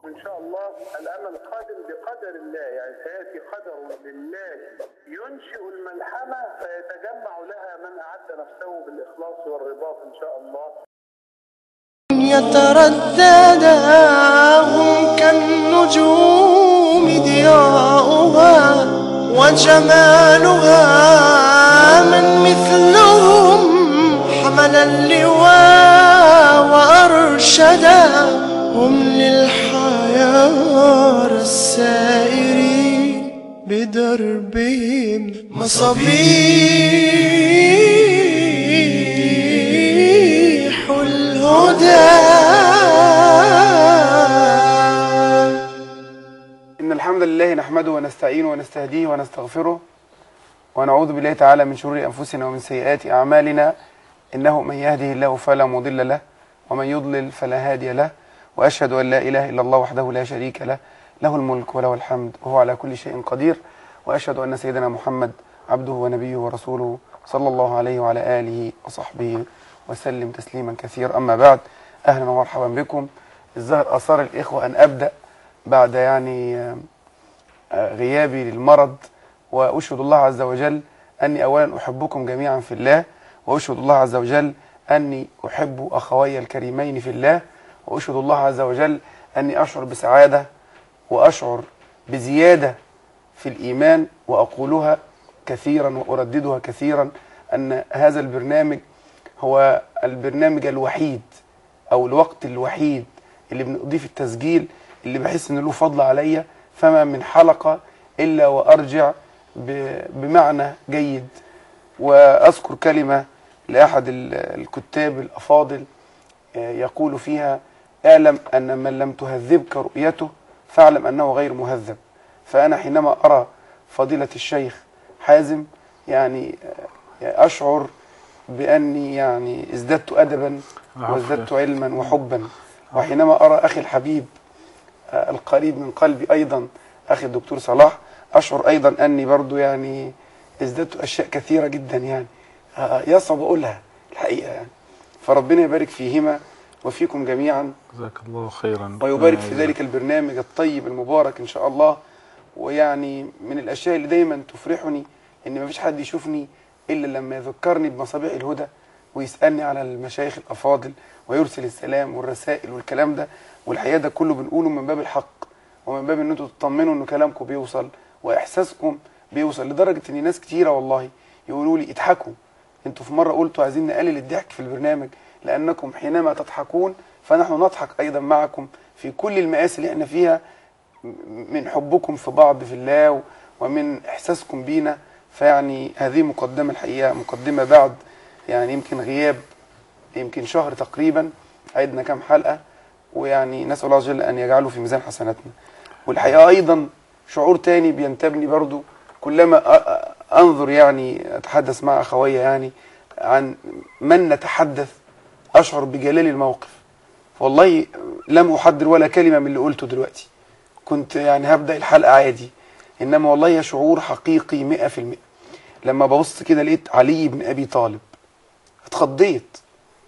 إن شاء الله الأمل قادم بقدر الله يعني سيأتي قدر لله ينشئ الملحمة فيتجمع لها من أعد نفسه بالإخلاص والرباط إن شاء الله يترددا هم كالنجوم ضياؤها وجمالها من مثلهم حمل اللواء وأرشدا هم للحيار السائرين بدربهم مصابيح الهدى إن الحمد لله نحمده ونستعينه ونستهديه ونستغفره ونعوذ بالله تعالى من شرور أنفسنا ومن سيئات أعمالنا إنه من يهده الله فلا مضل له ومن يضلل فلا هادي له وأشهد أن لا إله إلا الله وحده لا شريك له له الملك وله الحمد وهو على كل شيء قدير وأشهد أن سيدنا محمد عبده ونبيه ورسوله صلى الله عليه وعلى آله وصحبه وسلم تسليما كثيرا أما بعد أهلا ومرحبا بكم الظاهر أصار الإخوة أن أبدأ بعد يعني آه، آه، غيابي للمرض وأشهد الله عز وجل أني أولا أحبكم جميعا في الله وأشهد الله عز وجل أني أحب أخوي الكريمين في الله وأشهد الله عز وجل أني أشعر بسعادة وأشعر بزيادة في الإيمان وأقولها كثيرا وأرددها كثيرا أن هذا البرنامج هو البرنامج الوحيد أو الوقت الوحيد اللي بنقضيه في التسجيل اللي بحس إن له فضل عليا فما من حلقة إلا وأرجع ب- بمعنى جيد وأذكر كلمة لأحد ال- الكتاب الأفاضل آه، يقول فيها اعلم أن من لم تهذبك رؤيته فاعلم أنه غير مهذب فأنا حينما أرى فضيلة الشيخ حازم يعني آه، أشعر بأني يعني ازددت أدبا العفو وازددت يا علما وحبا وحينما أرى أخي الحبيب آه، القريب من قلبي أيضا أخي الدكتور صلاح أشعر أيضا أني برضو يعني ازددت أشياء كثيرة جدا يعني آه، يصعب أقولها الحقيقة يعني فربنا يبارك فيهما وفيكم جميعا جزاك الله خيرا ويبارك في ربنا ذلك البرنامج الطيب المبارك إن شاء الله ويعني من الأشياء اللي دايما تفرحني إن مفيش حد يشوفني إلا لما يذكرني بمصابيح الهدى ويسألني على المشايخ الأفاضل ويرسل السلام والرسائل والكلام ده والحقيقة ده كله بنقوله من باب الحق ومن باب إن أنتوا تطمنوا إن كلامكم بيوصل وإحساسكم بيوصل لدرجة إن ناس كتيرة والله يقولوا لي اضحكوا انتوا في مرة قلتوا عايزين نقلل الضحك في البرنامج لأنكم حينما تضحكون فنحن نضحك أيضا معكم في كل المآسي اللي احنا فيها من حبكم في بعض في الله و- ومن إحساسكم بينا فيعني هذه مقدمة الحقيقة مقدمة بعد يعني يمكن غياب يمكن شهر تقريبا عدنا كام حلقة ويعني نسأل الله عز وجل أن يجعله في ميزان حسناتنا والحقيقة أيضا شعور تاني بينتابني برضو كلما أ- أ- أنظر يعني أتحدث مع أخويا يعني عن من نتحدث أشعر بجلال الموقف والله لم أحضر ولا كلمة من اللي قلته دلوقتي كنت يعني هبدأ الحلقة عادي إنما والله شعور حقيقي مئة في المئة لما ببص كده لقيت علي بن أبي طالب اتخضيت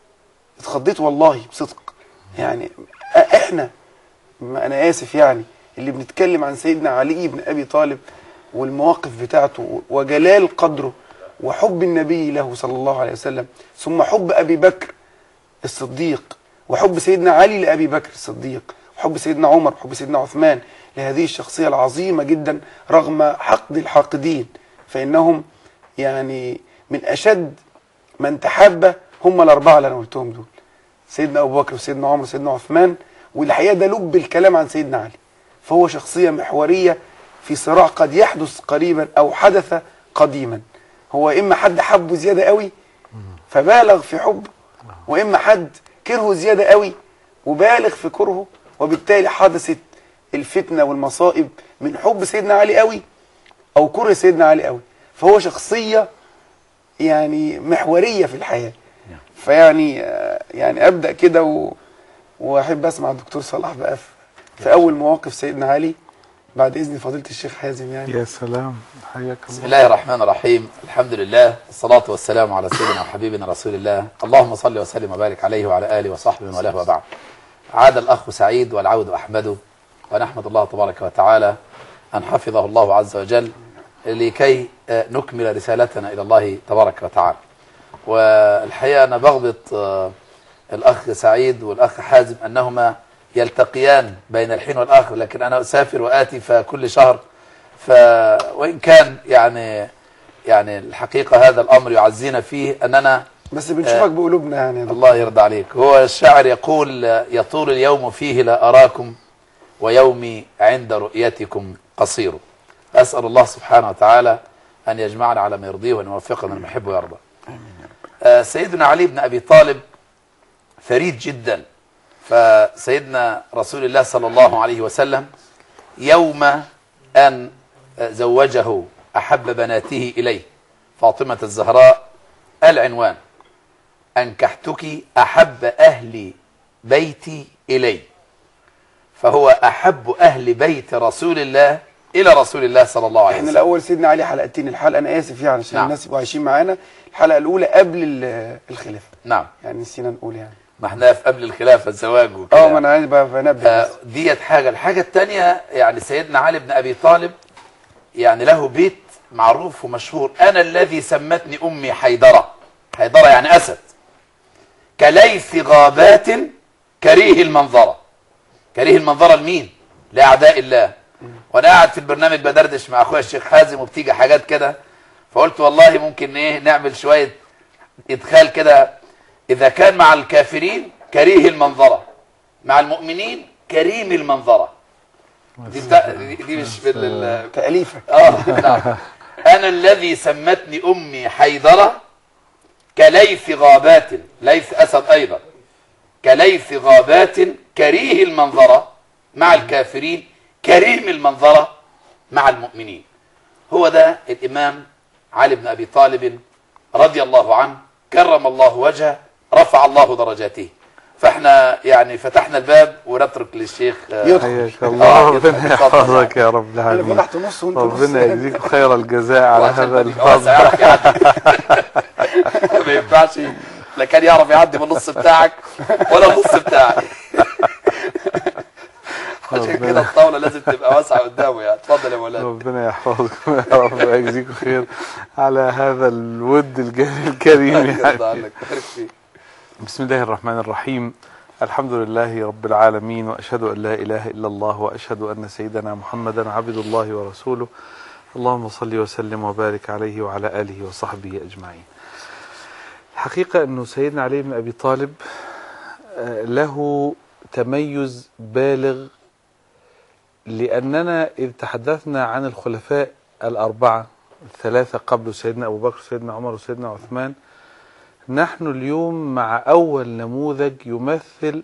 اتخضيت والله بصدق يعني أ- احنا ما انا اسف يعني اللي بنتكلم عن سيدنا علي بن ابي طالب والمواقف بتاعته وجلال قدره وحب النبي له صلى الله عليه وسلم ثم حب ابي بكر الصديق وحب سيدنا علي لابي بكر الصديق وحب سيدنا عمر وحب سيدنا عثمان لهذه الشخصيه العظيمه جدا رغم حقد الحاقدين فانهم يعني من اشد من تحب هم الاربعه اللي انا قلتهم دول سيدنا ابو بكر وسيدنا عمر وسيدنا عثمان والحقيقه ده لب الكلام عن سيدنا علي فهو شخصيه محوريه في صراع قد يحدث قريبا او حدث قديما هو اما حد حبه زياده قوي فبالغ في حبه واما حد كرهه زياده قوي وبالغ في كرهه وبالتالي حدثت الفتنه والمصائب من حب سيدنا علي قوي او كره سيدنا علي قوي فهو شخصيه يعني محوريه في الحياه فيعني آه، يعني ابدا كده و... واحب اسمع الدكتور صلاح بقى في, في اول مواقف سيدنا علي بعد اذن فضيله الشيخ حازم يعني يا سلام حياك بسم الله الله الرحمن الرحيم الحمد لله والصلاة والسلام على سيدنا وحبيبنا رسول الله اللهم صل وسلم وبارك عليه وعلى آله وصحبه وله وبعد عاد الأخ سعيد والعود أحمد ونحمد الله تبارك وتعالى أن حفظه الله عز وجل لكي آه، نكمل رسالتنا إلى الله تبارك وتعالى والحقيقة أنا بغبط آه، الأخ سعيد والأخ حازم أنهما يلتقيان بين الحين والآخر لكن أنا أسافر وآتي فكل شهر ف وإن كان يعني يعني الحقيقة هذا الأمر يعزينا فيه أننا بس بنشوفك بقلوبنا يعني يا دكتور. الله يرضى عليك هو الشاعر يقول يطول اليوم فيه لا أراكم ويومي عند رؤيتكم قصير أسأل الله سبحانه وتعالى أن يجمعنا على ما يرضيه وأن يوفقنا لما يحب ويرضى آه، سيدنا علي بن أبي طالب فريد جدا فسيدنا رسول الله صلى الله عليه وسلم يوم أن زوجه أحب بناته إليه فاطمة الزهراء العنوان أنكحتك أحب أهل بيتي إلي فهو أحب أهل بيت رسول الله إلى رسول الله صلى الله عليه احنا وسلم الاول سيدنا علي حلقتين الحلقه انا اسف يعني عشان نعم. الناس يبقوا عايشين معانا الحلقه الاولى قبل ال- الخلافه نعم يعني نسينا نقول يعني ما احنا في قبل الخلافة الزواج وكده اه ما انا عايز بقى بنبه آه، بس. ديت حاجة الحاجة التانية يعني سيدنا علي بن أبي طالب يعني له بيت معروف ومشهور أنا الذي سمتني أمي حيدرة حيدرة يعني أسد كليث غابات كريه المنظرة كريه المنظرة لمين لأعداء الله وأنا قاعد في البرنامج بدردش مع أخويا الشيخ حازم وبتيجي حاجات كده فقلت والله ممكن إيه نعمل شوية إدخال كده إذا كان مع الكافرين كريه المنظرة مع المؤمنين كريم المنظرة دي, بتا... دي دي مش في ال... تاليفك اه نعم انا الذي سمتني امي حيدره كليث غابات ليث اسد ايضا كليث غابات كريه المنظره مع الكافرين كريم المنظره مع المؤمنين هو ده الامام علي بن ابي طالب رضي الله عنه كرم الله وجهه رفع الله درجاته فاحنا يعني فتحنا الباب ونترك للشيخ آه، يدخل. حياك آه، الله يدخل. ربنا اتفضل يحفظك يا رب انا العالمين نعم. فتحت نص وانت نص ربنا يجزيك خير الجزاء على وعشان هذا ما يبقى واسع الفضل يعرف يعدي ما ينفعش لا كان يعرف يعدي بالنص بتاعك ولا النص بتاعي عشان كده الطاوله لازم تبقى واسعه قدامه يعني اتفضل يا مولانا ربنا يحفظكم يا رب ويجزيكم خير على هذا الود الج- الكريم يعني يرضى عنك بارك فيك بسم الله الرحمن الرحيم الحمد لله رب العالمين وأشهد أن لا إله إلا الله وأشهد أن سيدنا محمدا عبد الله ورسوله اللهم صل وسلم وبارك عليه وعلى آله وصحبه أجمعين الحقيقة أنه سيدنا علي بن أبي طالب آه، له تميز بالغ لأننا إذ تحدثنا عن الخلفاء الأربعة الثلاثة قبل سيدنا أبو بكر سيدنا عمر وسيدنا عثمان نحن اليوم مع أول نموذج يمثل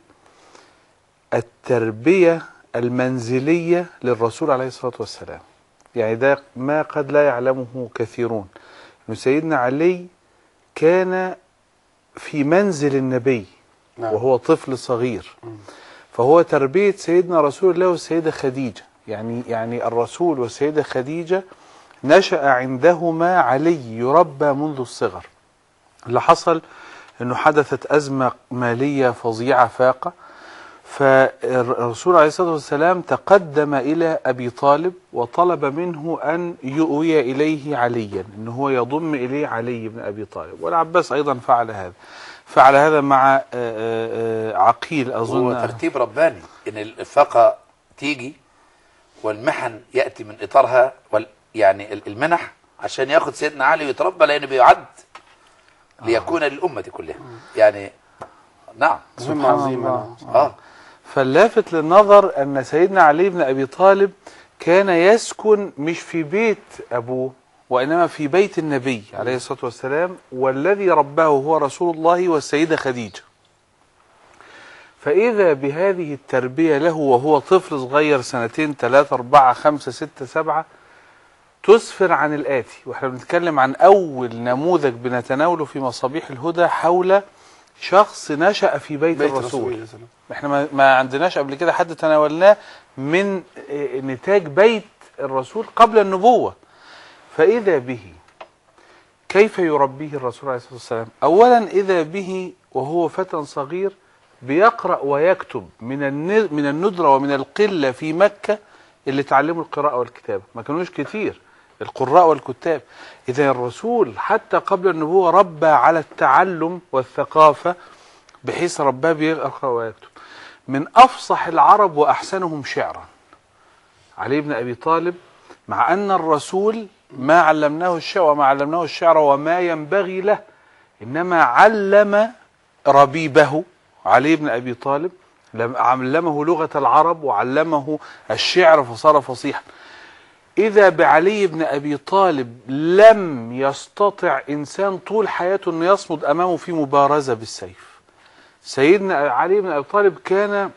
التربية المنزلية للرسول عليه الصلاة والسلام يعني ده ما قد لا يعلمه كثيرون أن سيدنا علي كان في منزل النبي نعم. وهو طفل صغير فهو تربية سيدنا رسول الله والسيدة خديجة يعني يعني الرسول والسيدة خديجة نشأ عندهما علي يربى منذ الصغر اللي حصل انه حدثت ازمه ماليه فظيعه فاقه فالرسول عليه الصلاه والسلام تقدم الى ابي طالب وطلب منه ان يؤوي اليه عليا ان هو يضم اليه علي بن ابي طالب والعباس ايضا فعل هذا فعل هذا مع آه، آه، آه، عقيل هو اظن ترتيب رباني ان الفاقه تيجي والمحن ياتي من اطارها وال يعني ال- المنح عشان ياخد سيدنا علي ويتربى لانه بيعد ليكون للامه كلها يعني نعم مهمة سبحان عظيمة الله. نعم. اه فاللافت للنظر أن سيدنا علي بن أبي طالب كان يسكن مش في بيت أبوه وإنما في بيت النبي عليه الصلاة والسلام والذي رباه هو رسول الله والسيدة خديجة فإذا بهذه التربية له وهو طفل صغير سنتين ثلاثة أربعة خمسة ستة سبعة تسفر عن الآتي وإحنا بنتكلم عن أول نموذج بنتناوله في مصابيح الهدى حول شخص نشأ في بيت, بيت الرسول رسول الله صلى الله احنا ما, ما عندناش قبل كده حد تناولناه من اه، نتاج بيت الرسول قبل النبوة فإذا به كيف يربيه الرسول عليه الصلاة والسلام أولا إذا به وهو فتى صغير بيقرأ ويكتب من الن- من الندرة ومن القلة في مكة اللي تعلموا القراءة والكتابة ما كانوش كتير القراء والكتاب إذا الرسول حتى قبل النبوة ربى على التعلم والثقافة بحيث رباه بيقرأ ويكتب من أفصح العرب وأحسنهم شعرا علي بن أبي طالب مع أن الرسول ما علمناه الشعر وما علمناه الشعر وما ينبغي له إنما علم ربيبه علي بن أبي طالب لم- علمه لغة العرب وعلمه الشعر فصار فصيحا إذا بعلي بن أبي طالب لم يستطع إنسان طول حياته أن يصمد أمامه في مبارزة بالسيف سيدنا علي بن أبي طالب كان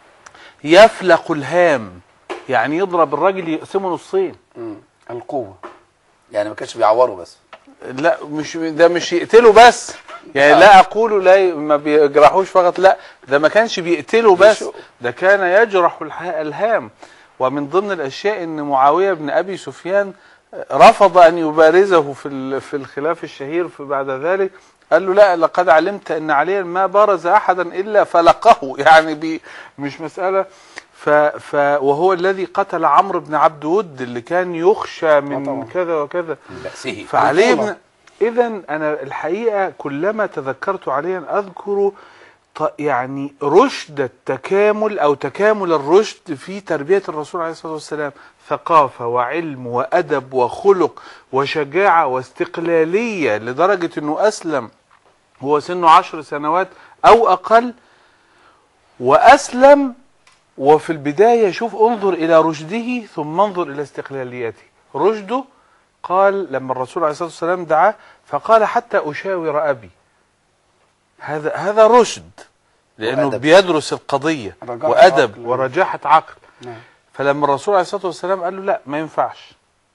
يفلق الهام يعني يضرب الراجل يقسمه نصين مم. القوة يعني ما كانش بيعوره بس لا مش ده مش يقتله بس يعني لا اقول لا ما بيجرحوش فقط لا ده ما كانش بيقتله بس بيشق. ده كان يجرح الح- الهام ومن ضمن الاشياء ان معاويه بن ابي سفيان رفض ان يبارزه في ال- في الخلاف الشهير في بعد ذلك قال له لا لقد علمت ان عليا ما بارز احدا الا فلقه يعني بي مش مساله ف ف وهو الذي قتل عمرو بن عبد ود اللي كان يخشى من طبعا. كذا وكذا من بأسه فعلي البطولة. بن اذا انا الحقيقه كلما تذكرت عليا اذكر ط- يعني رشد التكامل او تكامل الرشد في تربيه الرسول عليه الصلاه والسلام ثقافه وعلم وادب وخلق وشجاعه واستقلاليه لدرجه انه اسلم هو سنه عشر سنوات او اقل واسلم وفي البدايه شوف انظر الى رشده ثم انظر الى استقلاليته رشده قال لما الرسول عليه الصلاه والسلام دعاه فقال حتى اشاور ابي هذا هذا رشد لانه وأدب. بيدرس القضيه رجاحة وادب عقل. ورجاحه عقل نعم فلما الرسول عليه الصلاه والسلام قال له لا ما ينفعش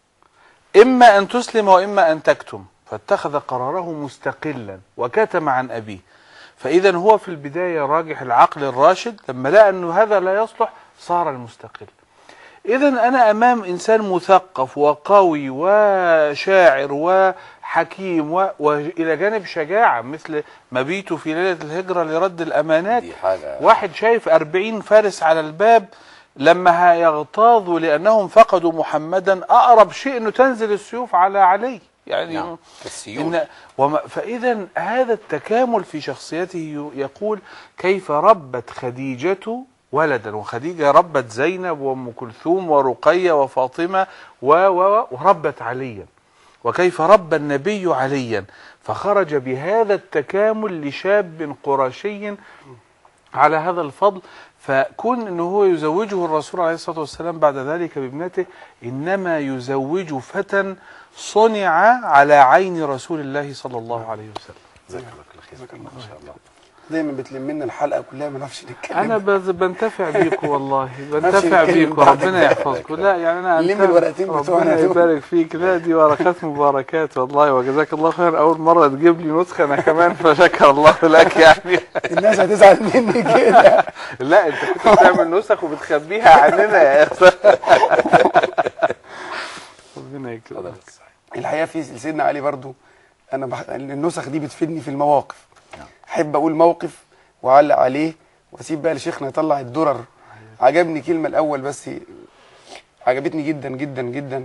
اما ان تسلم واما ان تكتم فاتخذ قراره مستقلا وكتم عن ابيه فاذا هو في البدايه راجح العقل الراشد لما لقى انه هذا لا يصلح صار المستقل اذا انا امام انسان مثقف وقوي وشاعر وحكيم و... والى جانب شجاعه مثل مبيت في ليله الهجره لرد الامانات دي حاجة واحد شايف أربعين فارس على الباب لما هيغتاظوا لأنهم فقدوا محمدا أقرب شيء أنه تنزل السيوف على علي يعني نعم كالسيول إن وما فإذا هذا التكامل في شخصيته ي- يقول كيف ربت خديجة ولدا وخديجة ربت زينب وأم كلثوم ورقية وفاطمة و و وربت عليا وكيف ربى النبي عليا فخرج بهذا التكامل لشاب قرشي على هذا الفضل فكون انه هو يزوجه الرسول عليه الصلاه والسلام بعد ذلك بابنته انما يزوج فتى صنع على عين رسول الله صلى الله عليه وسلم جزاك الله كل خير ما شاء الله دايما بتلم لنا الحلقة كلها ما نعرفش نتكلم انا بز- بنتفع بيكم والله ماشي بنتفع نتكلم بيكم بعد ربنا يحفظكم لا يعني انا لم أنتفع. الورقتين بتوعنا ربنا دول. يبارك فيك لا دي ورقات مباركات والله وجزاك الله خير اول مره تجيب لي نسخه انا كمان فشكر الله لك يعني الناس هتزعل مني كده لا انت كنت بتعمل نسخ وبتخبيها عننا يا اخي ربنا يكرمك تفضل الحقيقة في سيدنا علي برضو أنا بح... النسخ دي بتفيدني في المواقف أحب أقول موقف وأعلق عليه وأسيب بقى لشيخنا يطلع الدرر عجبني كلمة الأول بس عجبتني جدا جدا جدا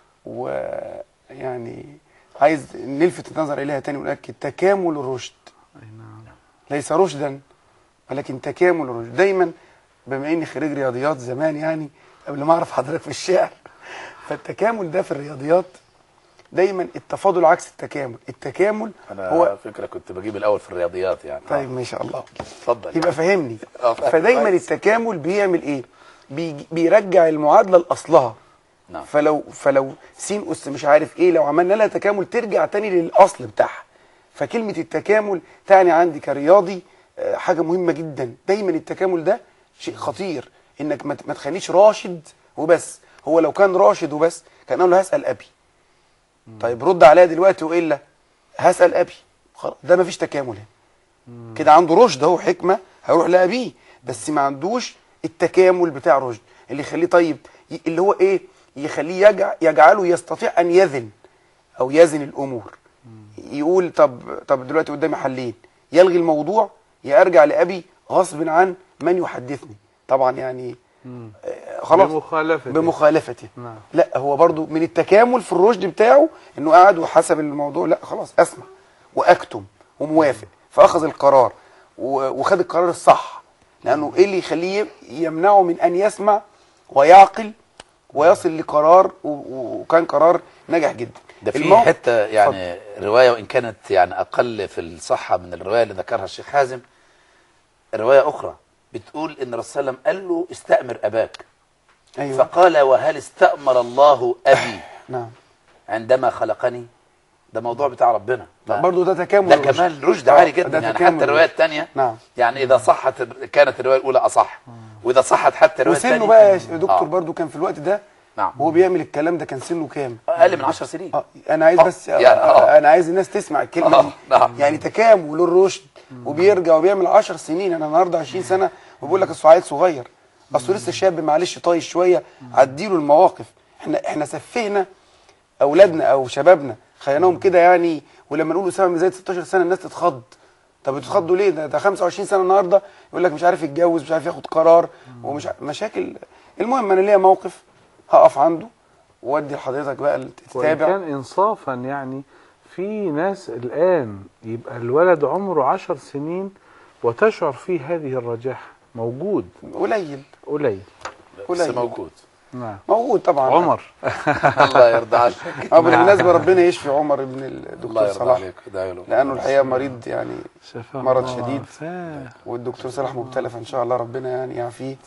ويعني عايز نلفت النظر إليها تاني ونأكد تكامل الرشد ليس رشدا ولكن تكامل الرشد دايما بما اني خريج رياضيات زمان يعني قبل ما اعرف حضرتك في الشعر فالتكامل ده في الرياضيات دايما التفاضل عكس التكامل التكامل انا هو هو فكره كنت بجيب الاول في الرياضيات يعني طيب ما شاء الله اتفضل يبقى فهمني آه، فاهم فدايما كويس. التكامل بيعمل ايه بيجي- بيرجع المعادله لاصلها نعم. فلو فلو س اس مش عارف ايه لو عملنا لها تكامل ترجع تاني للاصل بتاعها فكلمه التكامل تعني عندي كرياضي آه، حاجه مهمه جدا دايما التكامل ده شيء خطير انك ما ت- ما تخليش راشد وبس هو لو كان راشد وبس كان قال له هسال ابي طيب رد عليا دلوقتي والا هسال ابي خلاص ده ما فيش تكامل هنا كده عنده رشد اهو حكمه هيروح لابيه بس ما عندوش التكامل بتاع رشد اللي يخليه طيب ي- اللي هو ايه يخليه يجع يجعله يستطيع ان يزن او يزن الامور يقول طب طب دلوقتي قدامي حلين يلغي الموضوع يا ارجع لابي غصب عن من يحدثني طبعا يعني آه، خلاص بمخالفة بمخالفته نعم. لا هو برضو من التكامل في الرشد بتاعه انه قعد وحسب الموضوع لا خلاص اسمع واكتم وموافق فاخذ القرار و- وخد القرار الصح لانه ايه اللي يخليه يمنعه من ان يسمع ويعقل ويصل لقرار و- و- وكان قرار ناجح جدا ده في الموقف- حته يعني روايه وان كانت يعني اقل في الصحه من الروايه اللي ذكرها الشيخ حازم روايه اخرى بتقول ان الرسول صلى الله عليه وسلم قال له استامر اباك ايوه فقال وهل استامر الله ابي نعم عندما خلقني ده موضوع بتاع ربنا برضو ده تكامل ده الرشد. كمان رشد آه، عالي ده جدا يعني تكامل حتى الروايه الرشد. الثانيه نعم يعني اذا صحت كانت الروايه الاولى اصح واذا صحت حتى الروايه وسنه الثانيه بقى يا دكتور آه. برضو كان في الوقت ده نعم وهو بيعمل الكلام ده كان سنه كام اقل من 10 سنين اه انا عايز آه، بس يعني آه. انا عايز الناس تسمع الكلمه آه، دي نعم. يعني تكامل الرشد وبيرجع وبيعمل 10 سنين انا النهارده 20 سنه وبقول لك اصل عيل صغير اصله لسه شاب معلش طايش شويه عديله المواقف احنا احنا سفهنا اولادنا او شبابنا خليناهم كده يعني ولما نقول اسامه بن زيد 16 سنه الناس تتخض طب بتتخضوا ليه ده ده 25 سنه النهارده يقول لك مش عارف يتجوز مش عارف ياخد قرار ومش ع- مشاكل المهم انا ليا موقف هقف عنده وادي لحضرتك بقى وإن تتابع كان إنصافا يعني في ناس الآن يبقى الولد عمره عشر سنين وتشعر فيه هذه الرجاحة موجود قليل قليل بس قليل. موجود نعم موجود طبعا عمر الله يرضى عنك اه بالمناسبه ربنا يشفي عمر بن الله الدكتور يرضى صلاح عليك ادعي له لانه الحقيقه مريض يعني شفاه مرض الله شديد. وعافاه. والدكتور صلاح مبتلى فان شاء الله ربنا يعني يعافيه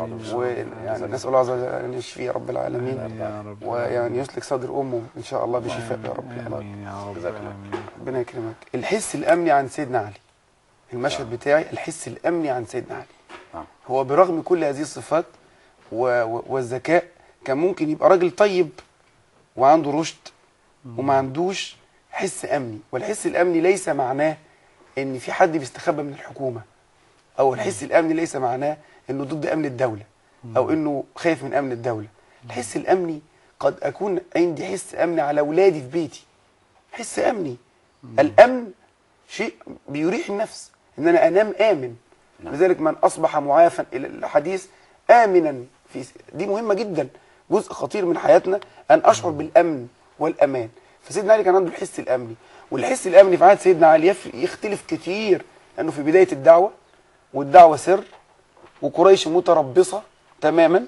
ويعني نسال الله عز وجل ان يشفيه يا رب العالمين يا رب ويعني يسلك صدر امه ان شاء الله بشفاء يا رب العالمين آمين يا رب جزاك الله. آمين ربنا يكرمك الحس الامني عن سيدنا علي المشهد بتاعي الحس الامني عن سيدنا علي نعم. هو برغم كل هذه الصفات و... و... والذكاء كان ممكن يبقى راجل طيب وعنده رشد وما عندوش حس امني والحس الامني ليس معناه ان في حد بيستخبى من الحكومه او الحس الامني ليس معناه انه ضد امن الدوله او انه خايف من امن الدوله الحس الامني قد اكون عندي حس امني على اولادي في بيتي حس امني الامن شيء بيريح النفس ان انا انام امن لذلك من اصبح معافى الى الحديث امنا في دي مهمه جدا جزء خطير من حياتنا ان اشعر بالامن والامان فسيدنا علي كان عنده الحس الامني والحس الامني في عهد سيدنا علي يف- يختلف كتير لانه في بدايه الدعوه والدعوه سر وقريش متربصه تماما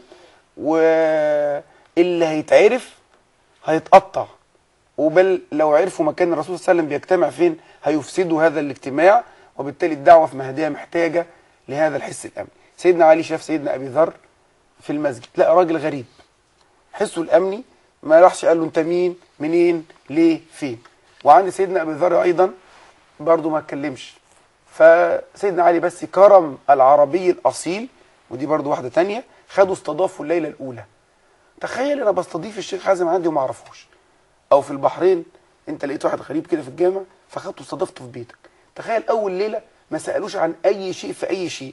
واللي هيتعرف هيتقطع وبل لو عرفوا مكان الرسول صلى الله عليه وسلم بيجتمع فين هيفسدوا هذا الاجتماع وبالتالي الدعوه في مهديه محتاجه لهذا الحس الامني سيدنا علي شاف سيدنا ابي ذر في المسجد لقى راجل غريب حسه الامني ما راحش قال له انت مين منين ليه فين وعند سيدنا ابي ذر ايضا برضه ما اتكلمش فسيدنا علي بس كرم العربي الاصيل ودي برضه واحده تانية خدوا استضافوا الليله الاولى تخيل انا بستضيف الشيخ حازم عندي وما اعرفوش او في البحرين انت لقيت واحد غريب كده في الجامع فخدته استضفته في بيتك تخيل اول ليله ما سالوش عن اي شيء في اي شيء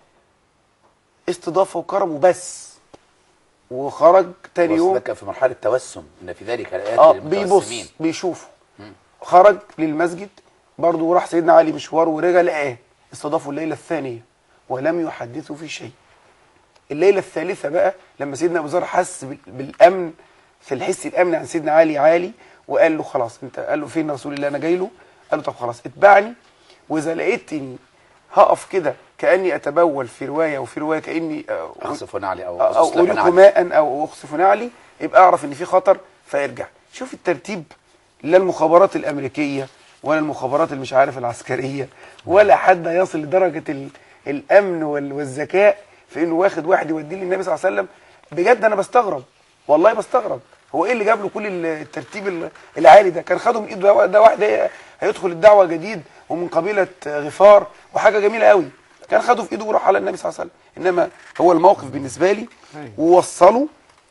استضافه وكرم وبس وخرج تاني بس يوم ده كان في مرحله توسم ان في ذلك الايات اه للمتوسمين. بيبص بيشوفه خرج للمسجد برضه راح سيدنا علي مشوار ورجع لقاه استضافوا الليله الثانيه ولم يحدثوا في شيء الليله الثالثه بقى لما سيدنا ابو ذر حس بال- بالامن في الحس الامني عن سيدنا علي عالي وقال له خلاص انت قال له فين رسول الله انا جاي له قال له طب خلاص اتبعني واذا لقيتني هقف كده كاني اتبول في روايه وفي روايه كاني آه، اخسف نعلي او او أصلح اريق نعلي. ماء او اخسف نعلي يبقى اعرف ان في خطر فيرجع شوف الترتيب لا المخابرات الامريكيه ولا المخابرات اللي مش عارف العسكريه ولا حد يصل لدرجه ال- الامن وال- والذكاء في انه واخد واحد يوديه للنبي صلى الله عليه وسلم بجد انا بستغرب والله بستغرب هو ايه اللي جاب له كل ال- الترتيب ال- العالي ده كان خده من ايده ده- ده واحد هي- هيدخل الدعوه جديد ومن قبيله غفار وحاجه جميله قوي كان خده في ايده وراح على النبي صلى الله عليه وسلم انما هو الموقف بالنسبه لي ووصله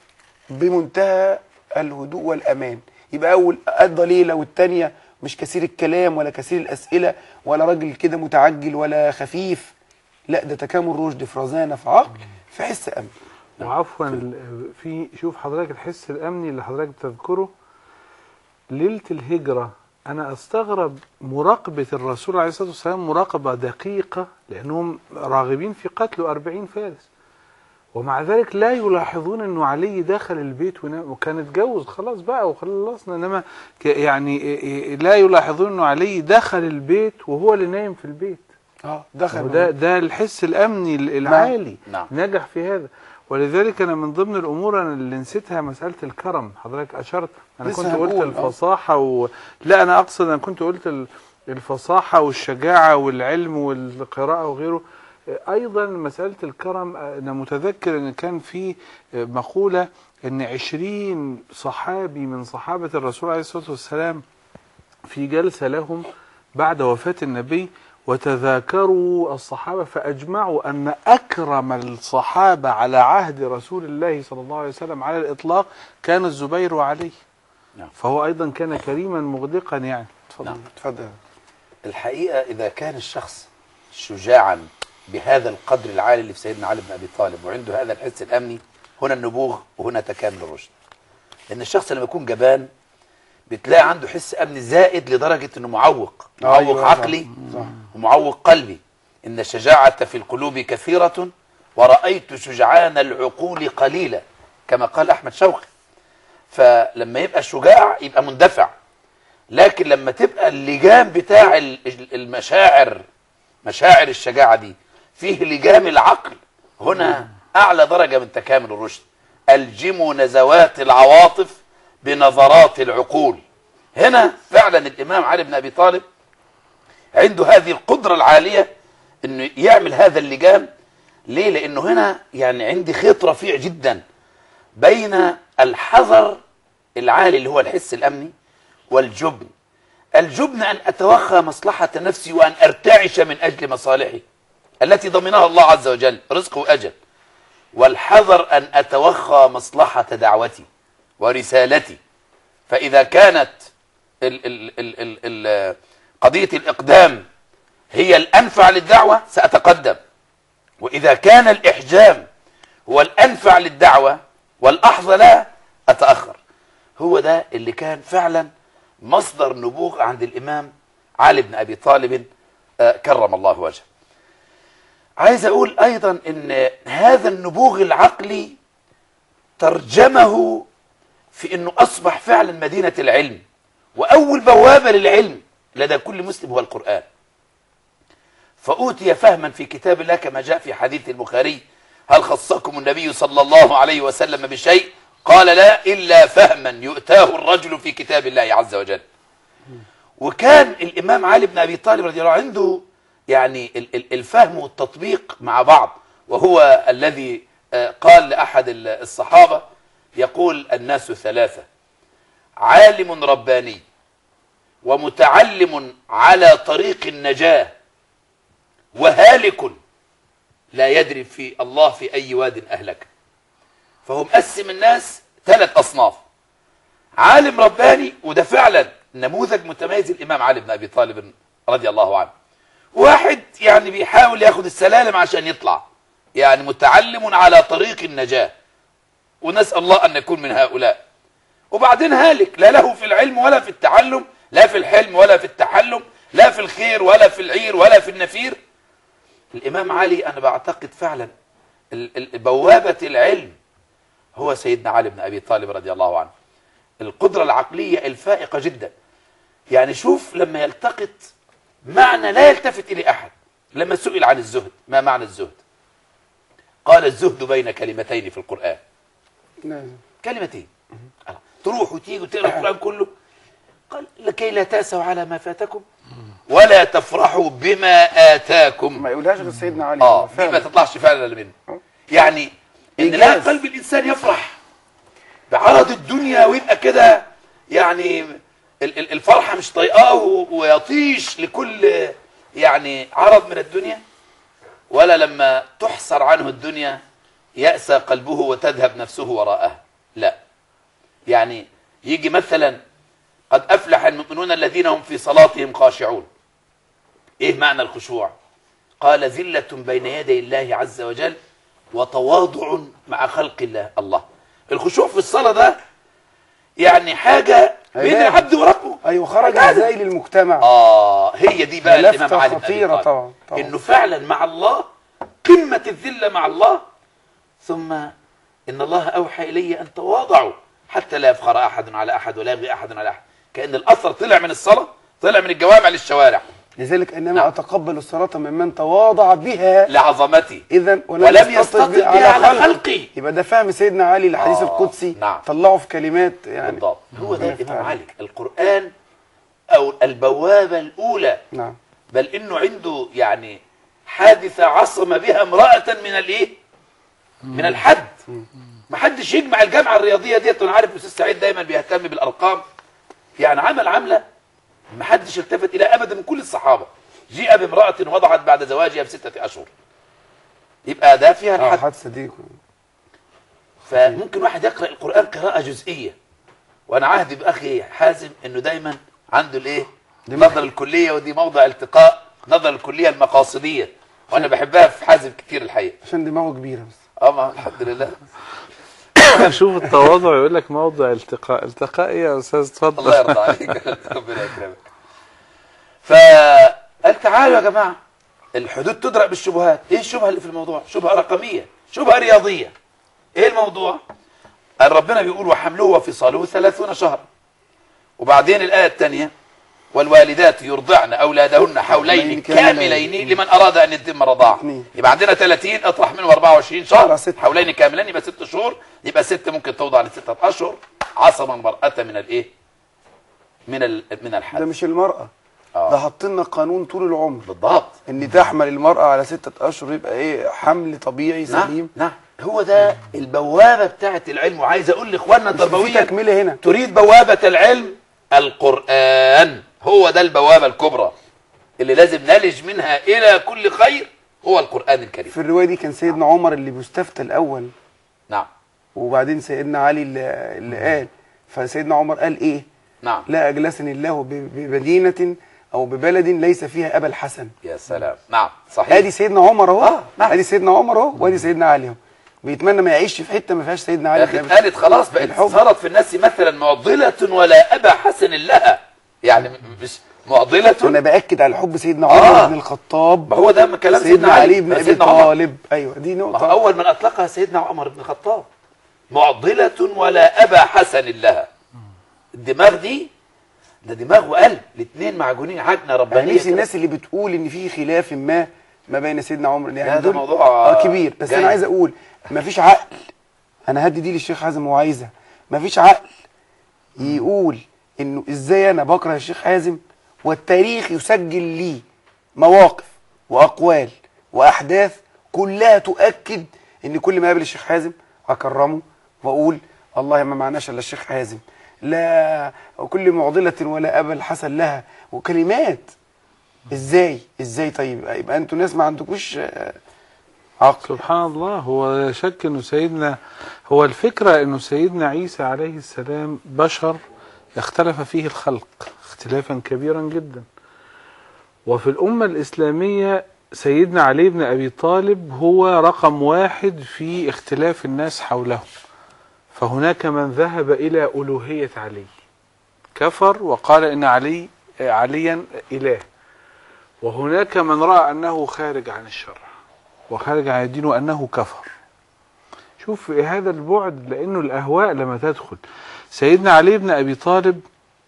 بمنتهى الهدوء والامان يبقى اول قضى ليله والتانيه مش كثير الكلام ولا كثير الاسئله ولا راجل كده متعجل ولا خفيف لا ده تكامل رشد في رزانه في عقل في حس امن وعفوا ال- في شوف حضرتك الحس الامني اللي حضرتك بتذكره ليله الهجره أنا أستغرب مراقبة الرسول عليه الصلاة والسلام مراقبة دقيقة لأنهم راغبين في قتله أربعين فارس ومع ذلك لا يلاحظون أنه علي دخل البيت ونام وكان اتجوز خلاص بقى وخلصنا إنما ك- يعني إيه- إيه- لا يلاحظون أنه علي دخل البيت وهو اللي نايم في البيت اه دخل وده ده الحس الامني ال- العالي نعم. نجح في هذا ولذلك انا من ضمن الامور انا اللي نسيتها مساله الكرم حضرتك اشرت انا لسه كنت قلت هنقول، آه. الفصاحه و... لا انا اقصد انا كنت قلت ال- الفصاحه والشجاعه والعلم والقراءه وغيره ايضا مساله الكرم انا متذكر ان كان في مقوله ان عشرين صحابي من صحابه الرسول عليه الصلاه والسلام في جلسة لهم بعد وفاة النبي وتذاكروا الصحابة فأجمعوا أن أكرم الصحابة على عهد رسول الله صلى الله عليه وسلم على الإطلاق كان الزبير وعلي نعم. فهو أيضا كان كريما مغدقا يعني تفضل نعم. اتفضل الحقيقة إذا كان الشخص شجاعا بهذا القدر العالي اللي في سيدنا علي بن أبي طالب وعنده هذا الحس الأمني هنا النبوغ وهنا تكامل الرشد لأن الشخص لما يكون جبان بتلاقي عنده حس أمني زائد لدرجة أنه معوق معوق أيوة، صح. عقلي صح. ومعوق قلبي إن الشجاعة في القلوب كثيرة ورأيت شجعان العقول قليلة كما قال أحمد شوقي فلما يبقى شجاع يبقى مندفع لكن لما تبقى اللجام بتاع ال- ال- المشاعر مشاعر الشجاعة دي فيه لجام العقل هنا أعلى درجة من تكامل الرشد الجموا نزوات العواطف بنظرات العقول هنا فعلا الإمام علي بن أبي طالب عنده هذه القدرة العالية انه يعمل هذا اللجام ليه لانه هنا يعني عندي خيط رفيع جدا بين الحذر العالي اللي هو الحس الامني والجبن الجبن ان اتوخى مصلحة نفسي وان ارتعش من اجل مصالحي التي ضمنها الله عز وجل رزق واجل والحذر ان اتوخى مصلحة دعوتي ورسالتي فاذا كانت ال ال ال ال ال قضية الإقدام هي الأنفع للدعوة سأتقدم وإذا كان الإحجام هو الأنفع للدعوة والأحظى لها أتأخر هو ده اللي كان فعلا مصدر نبوغ عند الإمام علي بن أبي طالب آه، كرم الله وجهه عايز أقول أيضا أن هذا النبوغ العقلي ترجمه في أنه أصبح فعلا مدينة العلم وأول بوابة للعلم لدى كل مسلم هو القرآن فأوتي فهما في كتاب الله كما جاء في حديث البخاري هل خصكم النبي صلى الله عليه وسلم بشيء قال لا إلا فهما يؤتاه الرجل في كتاب الله عز وجل وكان الإمام علي بن أبي طالب رضي الله عنه عنده يعني ال- ال- الفهم والتطبيق مع بعض وهو الذي آه، قال لأحد ال- الصحابة يقول الناس ثلاثة عالم رباني ومتعلم على طريق النجاة وهالك لا يدري في الله في أي واد أهلك فهو مقسم الناس ثلاث أصناف عالم رباني وده فعلا نموذج متميز الإمام علي بن أبي طالب رضي الله عنه واحد يعني بيحاول ياخد السلالم عشان يطلع يعني متعلم على طريق النجاة ونسأل الله أن نكون من هؤلاء وبعدين هالك لا له في العلم ولا في التعلم لا في الحلم ولا في التحلم لا في الخير ولا في العير ولا في النفير الإمام علي أنا بعتقد فعلا ال- ال- بوابة العلم هو سيدنا علي بن أبي طالب رضي الله عنه القدرة العقلية الفائقة جدا يعني شوف لما يلتقط معنى لا يلتفت إليه أحد لما سئل عن الزهد ما معنى الزهد قال الزهد بين كلمتين في القرآن نعم. كلمتين تروح وتيجي وتقرا القران كله قال لكي لا تاسوا على ما فاتكم ولا تفرحوا بما اتاكم ما يقولهاش غير سيدنا علي اه دي فعلا. ما تطلعش فعلا الا منه يعني ان لا إنجاز. قلب الانسان يفرح بعرض الدنيا ويبقى كده يعني ال- ال- الفرحه مش طايقاه و- ويطيش لكل يعني عرض من الدنيا ولا لما تحصر عنه الدنيا يأسى قلبه وتذهب نفسه وراءها لا يعني يجي مثلا قد أفلح المؤمنون الذين هم في صلاتهم خاشعون إيه معنى الخشوع قال ذلة بين يدي الله عز وجل وتواضع مع خلق الله الله الخشوع في الصلاة ده يعني حاجة بين عبادة. العبد وربه ايوه خرج عبادة. ازاي للمجتمع اه هي دي بقى لفتة الامام علي بن خطيرة ابي طالب طبعا، طبعا. انه فعلا مع الله قمه الذله مع الله ثم ان الله اوحى الي ان تواضعوا حتى لا يفخر احد على احد ولا يبغي احد على احد كان الاثر طلع من الصلاه طلع من الجوامع للشوارع لذلك انما نعم. اتقبل الصلاه ممن تواضع بها لعظمتي اذا ولم يستطع بها على خلقي يبقى ده فهم سيدنا علي للحديث آه، القدسي نعم. طلعه في كلمات يعني بالضبط هو ده ربنا الامام يفتح علي القران او البوابه الاولى نعم بل انه عنده يعني حادثه عصم بها امراه من الايه؟ من الحد ما حدش يجمع الجامعه الرياضيه ديت وانا عارف الاستاذ سعيد دايما بيهتم بالارقام يعني عمل عمله ما حدش التفت الى ابدا من كل الصحابه جيء بامراه وضعت بعد زواجها بسته اشهر يبقى ده فيها اه الحد حادثه دي فممكن واحد يقرا القران قراءه جزئيه وانا عهدي باخي حازم انه دايما عنده الايه نظر الكليه ودي موضع التقاء نظر الكليه المقاصديه وانا بحبها في حازم كتير الحقيقه عشان دماغه كبيره بس اه ما الحمد لله شوف التواضع يقول لك موضع التقاء التقاء ايه يا استاذ اتفضل الله يرضى عليك ربنا يكرمك فقال تعالوا يا جماعه الحدود تدرأ بالشبهات ايه الشبهه اللي في الموضوع شبهه رقميه شبهه رياضيه ايه الموضوع قال ربنا بيقول وحمله وفصاله ثلاثون شهرا وبعدين الايه الثانيه والوالدات يرضعن اولادهن حولين حولين كاملين كاملين. لمن اراد ان يتم رضاعه اثنين. يبقى عندنا 30 اطرح منهم 24 شهر يبقى ستة. حولين كاملين يبقى ست شهور يبقى ست ممكن توضع لستة اشهر عصم المرأة من الايه؟ من ال... من ده الحد مش المراه آه. ده حاطين لنا قانون طول العمر بالضبط ان تحمل المراه على ستة اشهر يبقى ايه حمل طبيعي نعم سليم نعم هو ده البوابة بتاعت العلم وعايز اقول لاخواننا مش في التربويين تكمله هنا تريد بوابة العلم القرآن هو ده البوابة الكبرى اللي لازم نلج منها إلى كل خير هو القرآن الكريم في الروايه دي كان سيدنا عمر اللي بيستفتى الاول نعم وبعدين سيدنا علي اللي, اللي قال فسيدنا عمر قال ايه نعم لا اجلسني الله ب- بمدينه او ببلد ليس فيها ابا الحسن يا سلام نعم صحيح ادي سيدنا عمر اهو آه، نعم. ادي سيدنا عمر اهو وادي سيدنا علي اهو بيتمنى ما يعيش في حته ما فيهاش سيدنا علي يا اخي بن أبي اتقالت خلاص بقت الحب. صارت في الناس مثلا معضلة ولا أبا حسن لها يعني م- مش معضلة انا باكد على حب سيدنا عمر آه. بن الخطاب ما هو ده كلام سيدنا علي بن ابي سيدنا عمر. طالب ايوه دي ما هو نقطه أول من أطلقها سيدنا عمر بن الخطاب معضلة ولا أبا حسن لها الدماغ دي ده دماغ وقلب الاثنين معجونين عجنة يعني ربانية نفسي كده. الناس اللي بتقول ان في خلاف ما ما بين سيدنا عمر يعني لا، ده دول- موضوع، اه كبير بس جاي. انا عايز اقول ما فيش عقل انا هدي دي للشيخ حازم هو عايزها ما فيش عقل يقول انه ازاي انا بكره الشيخ حازم والتاريخ يسجل لي مواقف واقوال واحداث كلها تؤكد ان كل ما اقابل الشيخ حازم اكرمه واقول والله ما معناش الا الشيخ حازم لا وكل معضله ولا ابا الحسن لها وكلمات ازاي ازاي طيب يبقى انتوا ناس ما عندكوش آه، عقل سبحان الله هو لا شك انه سيدنا هو الفكره انه سيدنا عيسى عليه السلام بشر اختلف فيه الخلق اختلافا كبيرا جدا وفي الامه الاسلاميه سيدنا علي بن ابي طالب هو رقم واحد في اختلاف الناس حوله فهناك من ذهب الى الوهيه علي كفر وقال ان علي عليا اله وهناك من راى انه خارج عن الشرع وخارج عن الدين وانه كفر شوف هذا البعد لانه الاهواء لما تدخل سيدنا علي بن ابي طالب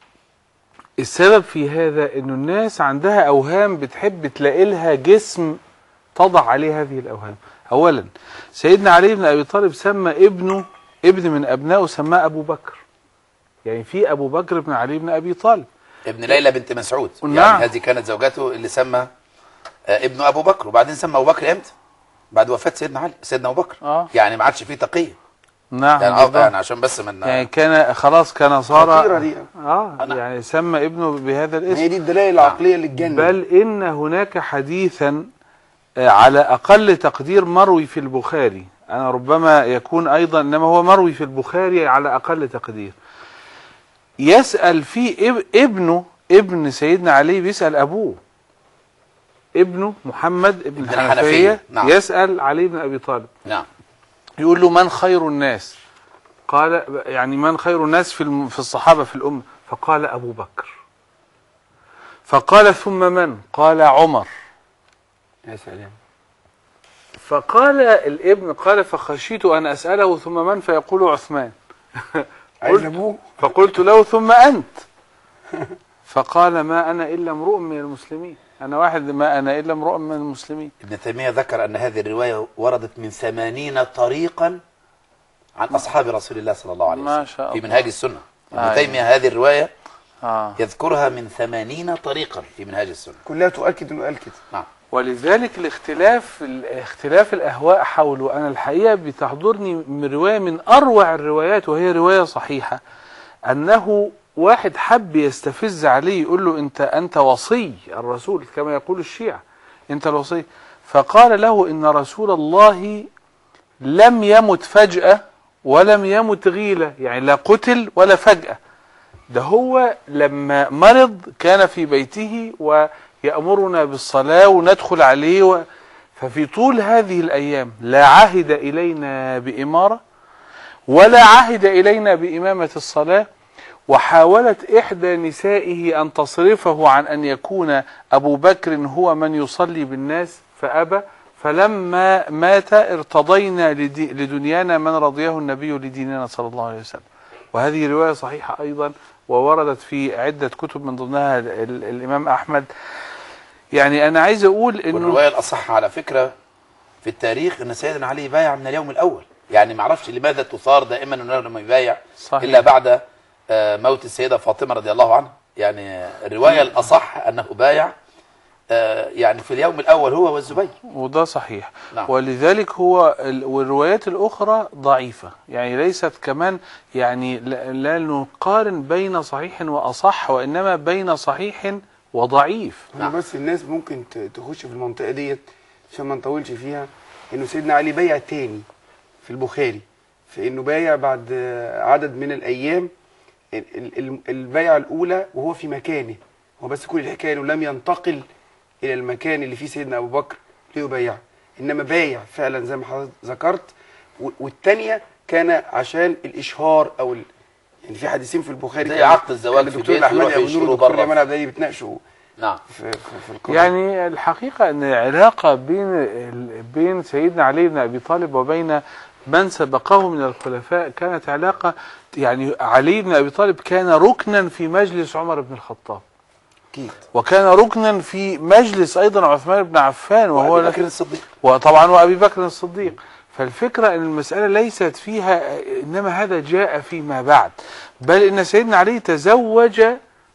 السبب في هذا انه الناس عندها اوهام بتحب تلاقي لها جسم تضع عليه هذه الاوهام اولا سيدنا علي بن ابي طالب سمى ابنه ابن من ابنائه سماه ابو بكر يعني في ابو بكر بن علي بن ابي طالب ابن ليلى بنت مسعود نعم. يعني هذه كانت زوجته اللي سمى آه، ابنه ابو بكر وبعدين سمى ابو بكر امتى؟ بعد وفاه سيدنا علي سيدنا ابو بكر آه. يعني ما عادش فيه تقيه نعم يعني, بالضبط. آه يعني عشان بس من يعني كان خلاص كان خطيرة صار دي. اه يعني سمى ابنه بهذا ما الاسم هي دي الدلائل العقليه للجنه بل إن هناك حديثا آه، على أقل تقدير مروي في البخاري أنا ربما يكون أيضا إنما هو مروي في البخاري على أقل تقدير يسأل فيه اب- ابنه ابن سيدنا علي بيسأل أبوه ابنه محمد ابن ابن الحنفية الحنفية، نعم. يسأل علي بن أبي طالب نعم يقول له من خير الناس قال يعني من خير الناس في الم- في الصحابة في الأمة فقال أبو بكر فقال ثم من قال عمر يا سلام فقال الابن قال فخشيت أن أسأله ثم من فيقول عثمان عايز قلت- ابوه فقلت له ثم أنت فقال ما أنا إلا امرؤ من المسلمين أنا واحد ما أنا إلا امرؤ من المسلمين ابن تيمية ذكر أن هذه الرواية وردت من ثمانين طريقا عن أصحاب رسول الله صلى الله عليه وسلم ما شاء في الله. منهاج السنة ابن أيوة. تيمية هذه الرواية آه. يذكرها من ثمانين طريقا في منهاج السنة كلها تؤكد انه قال كده نعم ولذلك الاختلاف اختلاف الاهواء حوله انا الحقيقه بتحضرني من روايه من اروع الروايات وهي روايه صحيحه انه واحد حب يستفز عليه يقول له انت انت وصي الرسول كما يقول الشيعه انت الوصي فقال له ان رسول الله لم يمت فجاه ولم يمت غيله يعني لا قتل ولا فجاه ده هو لما مرض كان في بيته ويأمرنا بالصلاة وندخل عليه و... ففي طول هذه الأيام لا عهد إلينا بإمارة ولا عهد إلينا بإمامة الصلاة وحاولت إحدى نسائه أن تصرفه عن أن يكون أبو بكر هو من يصلي بالناس فأبى فلما مات ارتضينا لدي لدنيانا من رضيه النبي لديننا صلى الله عليه وسلم وهذه رواية صحيحة أيضا ووردت في عدة كتب من ضمنها ال- ال- الإمام أحمد يعني أنا عايز أقول إنه والرواية الأصح على فكرة في التاريخ أن سيدنا علي بايع من اليوم الأول يعني ما اعرفش لماذا تثار دائما أنه لما يبايع صحيح. إلا بعد آه، موت السيدة فاطمة رضي الله عنها يعني الرواية الأصح أنه بايع آه، يعني في اليوم الأول هو والزبير وده صحيح نعم. ولذلك هو ال- والروايات الأخرى ضعيفة يعني ليست كمان يعني لا لا نقارن بين صحيح وأصح وإنما بين صحيح وضعيف هو بس الناس ممكن ت- تخش في المنطقه ديت عشان ما نطولش فيها انه سيدنا علي بايع تاني في البخاري في انه بايع بعد آه، عدد من الايام ال- ال- ال- البيعه الاولى وهو في مكانه هو بس كل الحكايه انه لم ينتقل الى المكان اللي فيه سيدنا ابو بكر ليبايعه انما بايع فعلا زي ما حضرتك ذكرت و- والتانيه كان عشان الاشهار او ال... يعني في حديثين في البخاري زي كان- عقد الزواج كان في الدكتور بيت احمد ويروحوا ابو نور يشتروا والدكتور بره. جمال عبد الهادي بيتناقشوا نعم في, في, في القضية يعني الحقيقة أن العلاقة بين ال- بين سيدنا علي بن أبي طالب وبين من سبقه من الخلفاء كانت علاقة يعني علي بن أبي طالب كان ركنا في مجلس عمر بن الخطاب اكيد وكان ركنا في مجلس أيضا عثمان بن عفان وهو وأبي بكر الصديق وطبعا وابي بكر الصديق فالفكره ان المساله ليست فيها انما هذا جاء فيما بعد بل ان سيدنا علي تزوج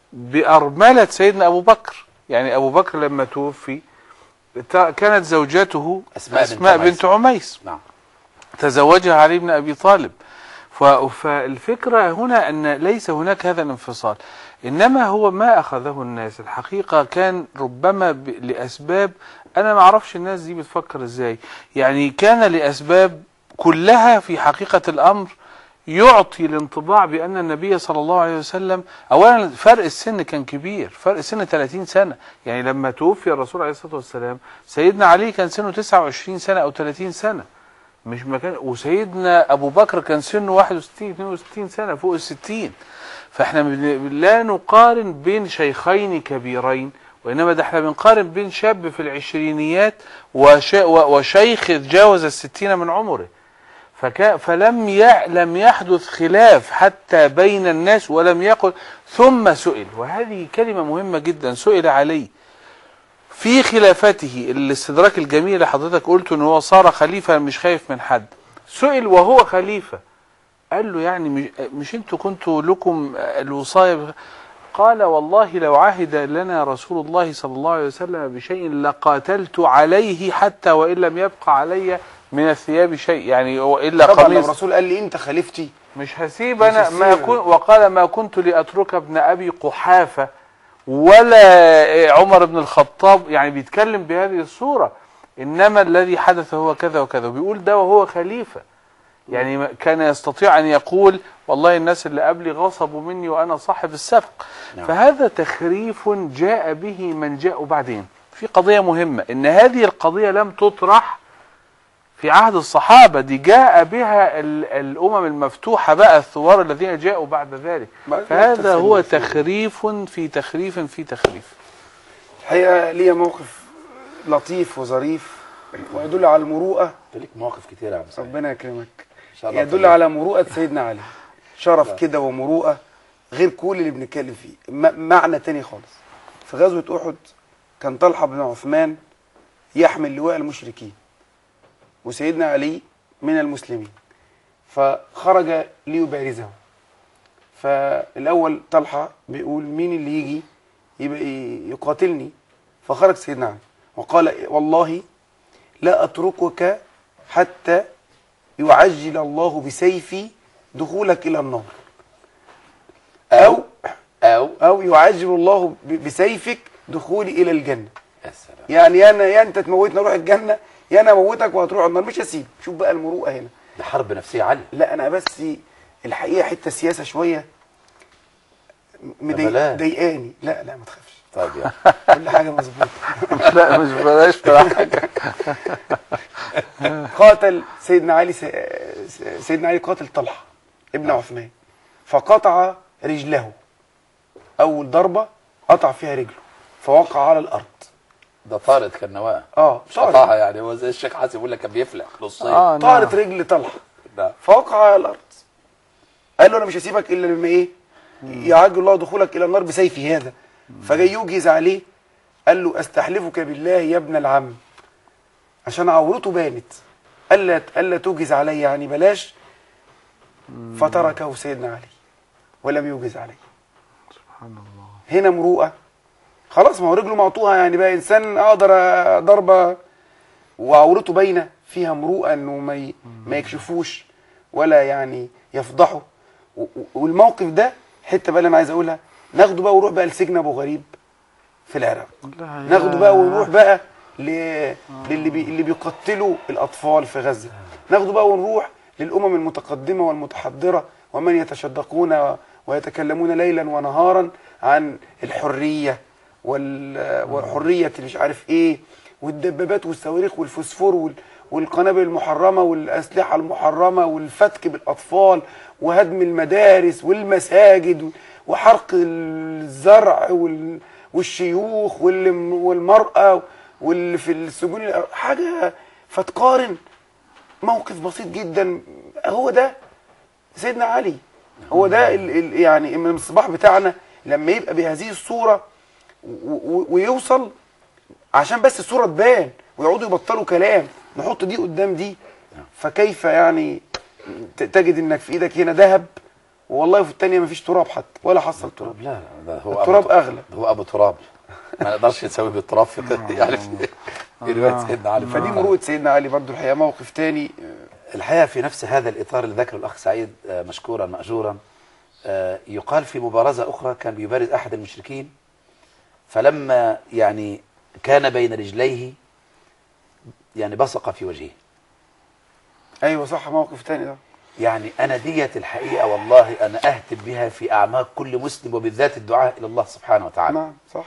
بارمله سيدنا ابو بكر يعني ابو بكر لما توفي تا- كانت زوجته أسماء بنت اسماء عميس. بنت عميس نعم تزوجها علي بن ابي طالب ف- فالفكره هنا ان ليس هناك هذا الانفصال انما هو ما اخذه الناس الحقيقه كان ربما ب- لاسباب انا ما اعرفش الناس دي بتفكر ازاي يعني كان لاسباب كلها في حقيقه الامر يعطي الانطباع بان النبي صلى الله عليه وسلم اولا فرق السن كان كبير فرق السن 30 سنه يعني لما توفي الرسول عليه الصلاه والسلام سيدنا علي كان سنه 29 سنه او 30 سنه مش مكان وسيدنا ابو بكر كان سنه 61 62 سنه فوق ال 60 فاحنا بن- لا نقارن بين شيخين كبيرين وانما ده احنا بنقارن بين شاب في العشرينيات وش و- وشيخ تجاوز الستين من عمره فكا فلم يع لم يحدث خلاف حتى بين الناس ولم يقل ثم سئل وهذه كلمة مهمة جدا سئل علي في خلافته الاستدراك الجميل اللي حضرتك قلته ان هو صار خليفة مش خايف من حد سئل وهو خليفة قال له يعني مش, مش انتوا كنتوا لكم الوصاية بخ- قال والله لو عهد لنا رسول الله صلى الله عليه وسلم بشيء لقاتلت عليه حتى وإن لم يبقى علي من الثياب شيء يعني إلا طبعا لو قميص الرسول قال لي انت خليفتي مش هسيب انا مش ما هسيب. كنت وقال ما كنت لاترك ابن ابي قحافه ولا عمر بن الخطاب يعني بيتكلم بهذه الصوره انما الذي حدث هو كذا وكذا وبيقول ده وهو خليفه يعني ما- كان يستطيع ان يقول والله الناس اللي قبلي غصبوا مني وانا صاحب السبق نعم. فهذا تخريف جاء به من جاء بعدين في قضيه مهمه ان هذه القضيه لم تطرح في عهد الصحابة دي جاء بها ال- الأمم المفتوحة بقى الثوار الذين جاءوا بعد ذلك بعد فهذا التسليم هو والفروض. تخريف في تخريف في تخريف الحقيقه ليا موقف لطيف وظريف ويدل على المروءه ليك مواقف كتير يا عم سعيد ربنا يكرمك ان شاء الله يدل طيب. على مروءه سيدنا علي شرف كده ومروءه غير كل اللي بنتكلم فيه م- معنى تاني خالص في غزوه احد كان طلحه بن عثمان يحمل لواء المشركين وسيدنا علي من المسلمين فخرج ليبارزه فالاول طلحه بيقول مين اللي يجي يبقى ي- يقاتلني فخرج سيدنا علي وقال والله لا اتركك حتى يعجل الله بسيفي دخولك الى النار او او او يعجل الله ب- بسيفك دخولي الى الجنه يا سلام يعني يا انا يا انت تموتني اروح الجنه يا انا اموتك وهتروح النار مش هسيب شوف بقى المروءه هنا ده حرب نفسيه عاليه لا انا بس الحقيقه حته سياسه شويه مضايق- بلاش. مضايقاني لا لا ما تخافش طيب يا كل حاجه مظبوطه لا مش بلاش بصراحة. قاتل سيدنا علي س- سيدنا علي قاتل طلحه ابن عثمان فقطع رجله اول ضربه قطع فيها رجله فوقع على الارض ده طارت كالنواه اه مش طارت قطعها يعني هو زي الشيخ حاسب يقول لك كان بيفلح نصين آه نعم. طارت رجل طلحه نعم. فوقع على الارض قال له انا مش هسيبك الا لما ايه يعجل الله دخولك الى النار بسيفي هذا فجاي يوجز عليه قال له استحلفك بالله يا ابن العم عشان عورته بانت الا الا توجز علي يعني بلاش فتركه سيدنا علي ولم يوجز عليه سبحان الله هنا مروءه خلاص ما هو رجله مقطوعه يعني بقى انسان اقدر أ- ضربه وعورته باينه فيها مروءه انه ما ي- ما يكشفوش ولا يعني يفضحوا و- و- والموقف ده حته بقى اللي انا عايز اقولها ناخده بقى ونروح بقى لسجن ابو غريب في العراق لا ناخده يا- بقى ونروح بقى ل... للي بي... اللي بيقتلوا الاطفال في غزه ناخده بقى ونروح للامم المتقدمه والمتحضره ومن يتشدقون و... ويتكلمون ليلا ونهارا عن الحريه وال... وحريه مش عارف ايه والدبابات والصواريخ والفوسفور وال... والقنابل المحرمه والاسلحه المحرمه والفتك بالاطفال وهدم المدارس والمساجد و- وحرق الزرع وال... والشيوخ واللي والمرأة واللي في السجون حاجة فتقارن موقف بسيط جدا هو ده سيدنا علي هو ده ال ال يعني من الصباح بتاعنا لما يبقى بهذه الصورة و- و- ويوصل عشان بس الصورة تبان ويقعدوا يبطلوا كلام نحط دي قدام دي فكيف يعني ت- تجد انك في ايدك هنا ذهب والله في الثانيه مفيش تراب حتى ولا حصل تراب لا لا ده هو التراب أبو أغلى. ده هو ابو تراب ما نقدرش نسوي بالتراب في يعني في في روايه سيدنا علي فدي مروءه سيدنا علي برضو الحقيقه موقف تاني الحقيقه في نفس هذا الاطار اللي ذكره الاخ سعيد آه، مشكورا ماجورا آه، يقال في مبارزه اخرى كان بيبارز احد المشركين فلما يعني كان بين رجليه يعني بصق في وجهه ايوه صح موقف تاني ده يعني انا ديت الحقيقه والله انا اهتم بها في اعماق كل مسلم وبالذات الدعاء الى الله سبحانه وتعالى نعم صح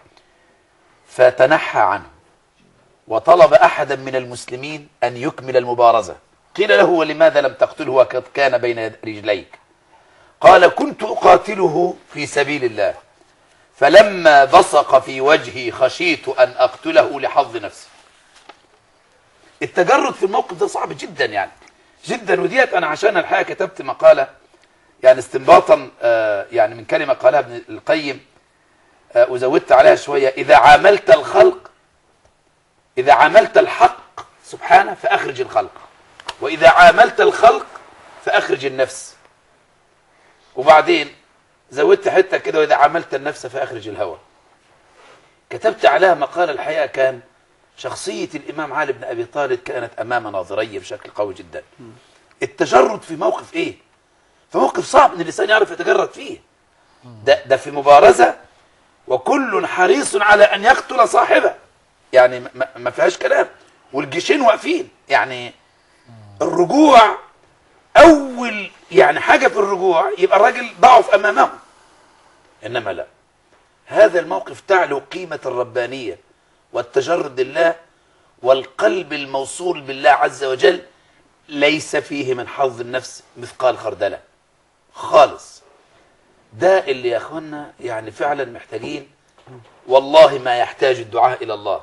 فتنحى عنه وطلب احدا من المسلمين ان يكمل المبارزه قيل له ولماذا لم تقتله وقد كان بين يد- رجليك قال كنت اقاتله في سبيل الله فلما بصق في وجهي خشيت ان اقتله لحظ نفسي التجرد في الموقف ده صعب جدا يعني جدا وديت انا عشان الحقيقه كتبت مقاله يعني استنباطا آه، يعني من كلمه قالها ابن القيم آه، وزودت عليها شويه اذا عاملت الخلق اذا عاملت الحق سبحانه فاخرج الخلق واذا عاملت الخلق فاخرج النفس وبعدين زودت حته كده واذا عاملت النفس فاخرج الهوى كتبت عليها مقال الحقيقه كان شخصيه الامام علي بن ابي طالب كانت امام ناظريه بشكل قوي جدا التجرد في موقف ايه في موقف صعب ان الانسان يعرف يتجرد فيه ده ده في مبارزه وكل حريص على ان يقتل صاحبه يعني ما- ما ما فيهاش كلام والجيشين واقفين يعني الرجوع اول يعني حاجه في الرجوع يبقى الراجل ضعف امامهم انما لا هذا الموقف تعلو قيمه الربانيه والتجرد لله والقلب الموصول بالله عز وجل ليس فيه من حظ النفس مثقال خردلة خالص ده اللي يا اخوانا يعني فعلا محتاجين والله ما يحتاج الدعاء الى الله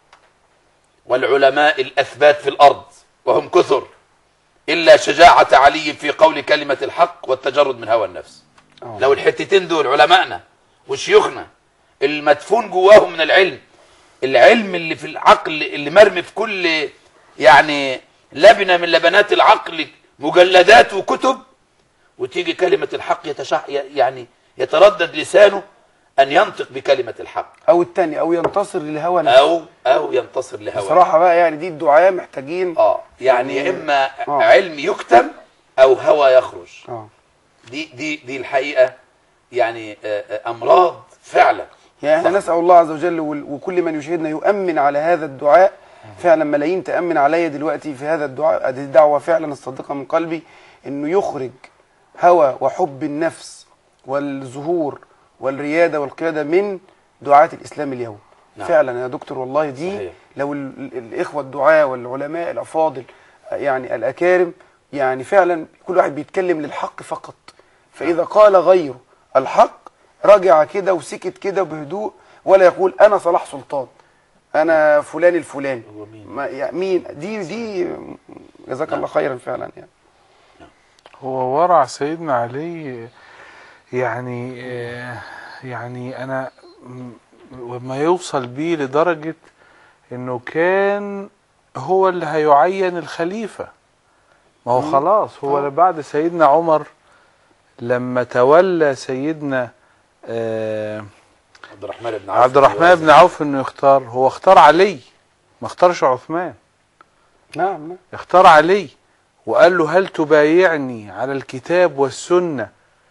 والعلماء الاثبات في الارض وهم كثر الا شجاعة علي في قول كلمة الحق والتجرد من هوى النفس آه. لو الحتتين دول علمائنا وشيوخنا المدفون جواهم من العلم العلم اللي في العقل اللي مرمي في كل يعني لبنة من لبنات العقل مجلدات وكتب وتيجي كلمة الحق يتشع يعني يتردد لسانه أن ينطق بكلمة الحق او التاني او ينتصر للهوى نفسه أو أو ينتصر لهواه بصراحه بقى يعني دي الدعاء محتاجين اه يعني يا اما آه. علم يكتم او هوى يخرج اه دي دي دي الحقيقه يعني آه، آه، امراض فعلا يعني احنا صح. نسال الله عز وجل وال- وكل من يشاهدنا يؤمن على هذا الدعاء فعلا ملايين تامن عليا دلوقتي في هذا الدعاء دي دعوه فعلا الصادقه من قلبي انه يخرج هوى وحب النفس والظهور والرياده والقياده من دعاة الاسلام اليوم نعم. فعلا يا دكتور والله دي صحيح. لو ال- ال- الاخوه الدعاة والعلماء الافاضل يعني الاكارم يعني فعلا كل واحد بيتكلم للحق فقط فاذا قال غيره الحق رجع كده وسكت كده بهدوء ولا يقول انا صلاح سلطان انا فلان الفلاني هو مين؟ ما يعني مين دي دي جزاك الله خيرا فعلا يعني هو ورع سيدنا علي يعني آه، يعني انا م- وما يوصل بيه لدرجة انه كان هو اللي هيعين الخليفة ما هو خلاص هو بعد سيدنا عمر لما تولى سيدنا آه، عبد الرحمن بن عوف عبد الرحمن بن عوف انه يختار هو اختار علي ما اختارش عثمان نعم نعم اختار علي وقال له هل تبايعني على الكتاب والسنة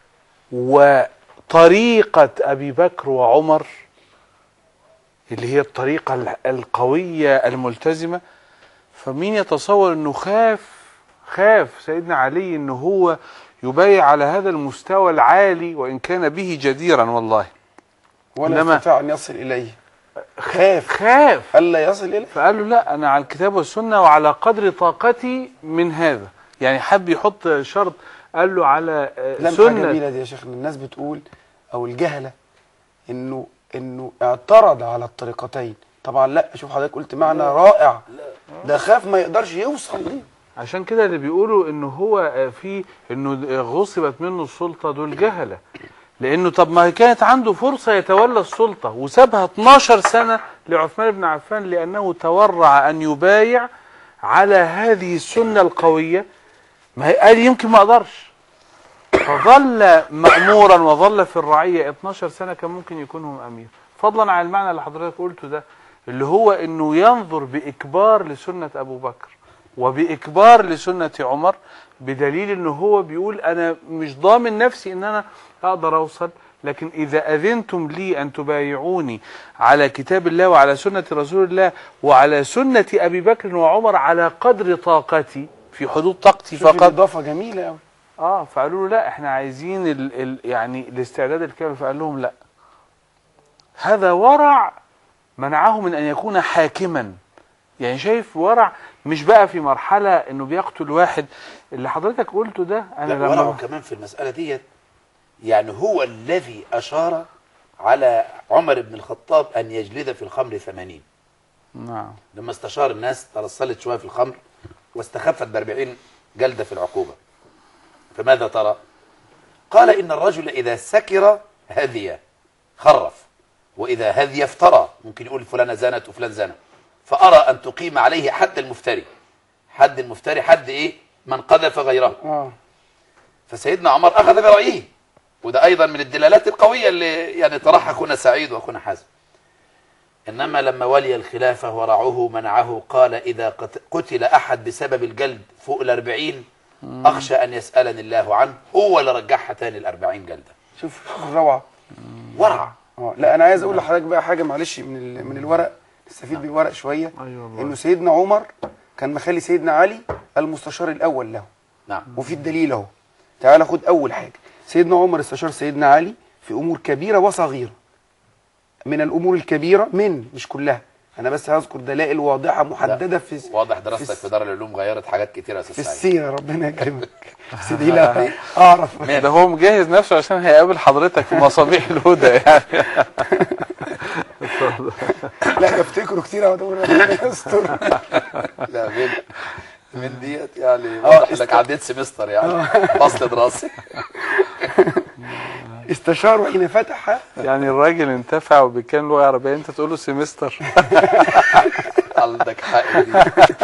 وطريقة أبي بكر وعمر اللي هي الطريقة ال- القوية الملتزمة فمين يتصور انه خاف خاف سيدنا علي انه هو يبايع على هذا المستوى العالي وان كان به جديرا والله ولا إنما- يستطيع ان يصل اليه خاف خاف الا يصل اليه فقال له لا انا على الكتاب والسنه وعلى قدر طاقتي من هذا يعني حب يحط شرط قال له على آه، لمحه سنه جميله دي يا شيخ الناس بتقول او الجهله انه انه اعترض على الطريقتين طبعا لا شوف حضرتك قلت معنى رائع ده خاف ما يقدرش يوصل ليه عشان كده اللي بيقولوا انه هو آه، في انه آه، غصبت منه السلطه دول جهله لانه طب ما كانت عنده فرصه يتولى السلطه وسابها 12 سنه لعثمان بن عفان لانه تورع ان يبايع على هذه السنه القويه ما هي- قال يمكن ما اقدرش فظل مأمورا وظل في الرعية 12 سنة كان ممكن يكون هو أمير فضلا عن المعنى اللي حضرتك قلته ده اللي هو انه ينظر بإكبار لسنة أبو بكر وبإكبار لسنة عمر بدليل انه هو بيقول انا مش ضامن نفسي ان انا اقدر اوصل لكن اذا اذنتم لي ان تبايعوني على كتاب الله وعلى سنة رسول الله وعلى سنة ابي بكر وعمر على قدر طاقتي في حدود طاقتي شوف فقط اضافه جميله قوي اه فقالوا له لا احنا عايزين ال ال يعني الاستعداد الكامل فقال لهم لا هذا ورع منعه من ان يكون حاكما يعني شايف ورع مش بقى في مرحلة انه بيقتل واحد اللي حضرتك قلته ده انا لا ورعه لما كمان في المسألة ديت يعني هو الذي أشار على عمر بن الخطاب أن يجلد في الخمر ثمانين نعم لما استشار الناس ترسلت شوية في الخمر واستخفت بأربعين جلدة في العقوبة فماذا ترى قال إن الرجل إذا سكر هذي خرف وإذا هذي افترى ممكن يقول فلانة زانت وفلان زنى فأرى أن تقيم عليه حد المفتري حد المفتري حد إيه من قذف غيره اه فسيدنا عمر اخذ برايه وده ايضا من الدلالات القويه اللي يعني طرحها اخونا سعيد واخونا حازم انما لما ولي الخلافه ورعوه منعه قال اذا قت- قتل احد بسبب الجلد فوق الاربعين اخشى ان يسالني الله عنه هو اللي رجعها تاني الاربعين جلده شوف روعه ورع اه لا انا عايز اقول لحضرتك بقى حاجه معلش من ال- من الورق نستفيد بالورق شويه أيوة والله. انه سيدنا عمر كان مخلي سيدنا علي المستشار الاول له نعم وفي الدليل اهو تعال خد اول حاجه سيدنا عمر استشار سيدنا علي في امور كبيره وصغيره من الامور الكبيره من مش كلها انا بس هذكر دلائل واضحه محدده في واضح في دراستك الس- في دار العلوم غيرت حاجات كتير يا في استاذ سعيد السيره ربنا يكرمك سيدي لا اعرف ده هو مجهز نفسه عشان هيقابل حضرتك في مصابيح الهدى يعني لا بفتكره كتير اهو ده ربنا يستر لا من من ديت يعني اه، واضح است- انك عديت سمستر يعني فصل دراسي استشار وحين فتح يعني الراجل انتفع وبيتكلم لغه عربيه انت تقول له سيمستر عندك حق دي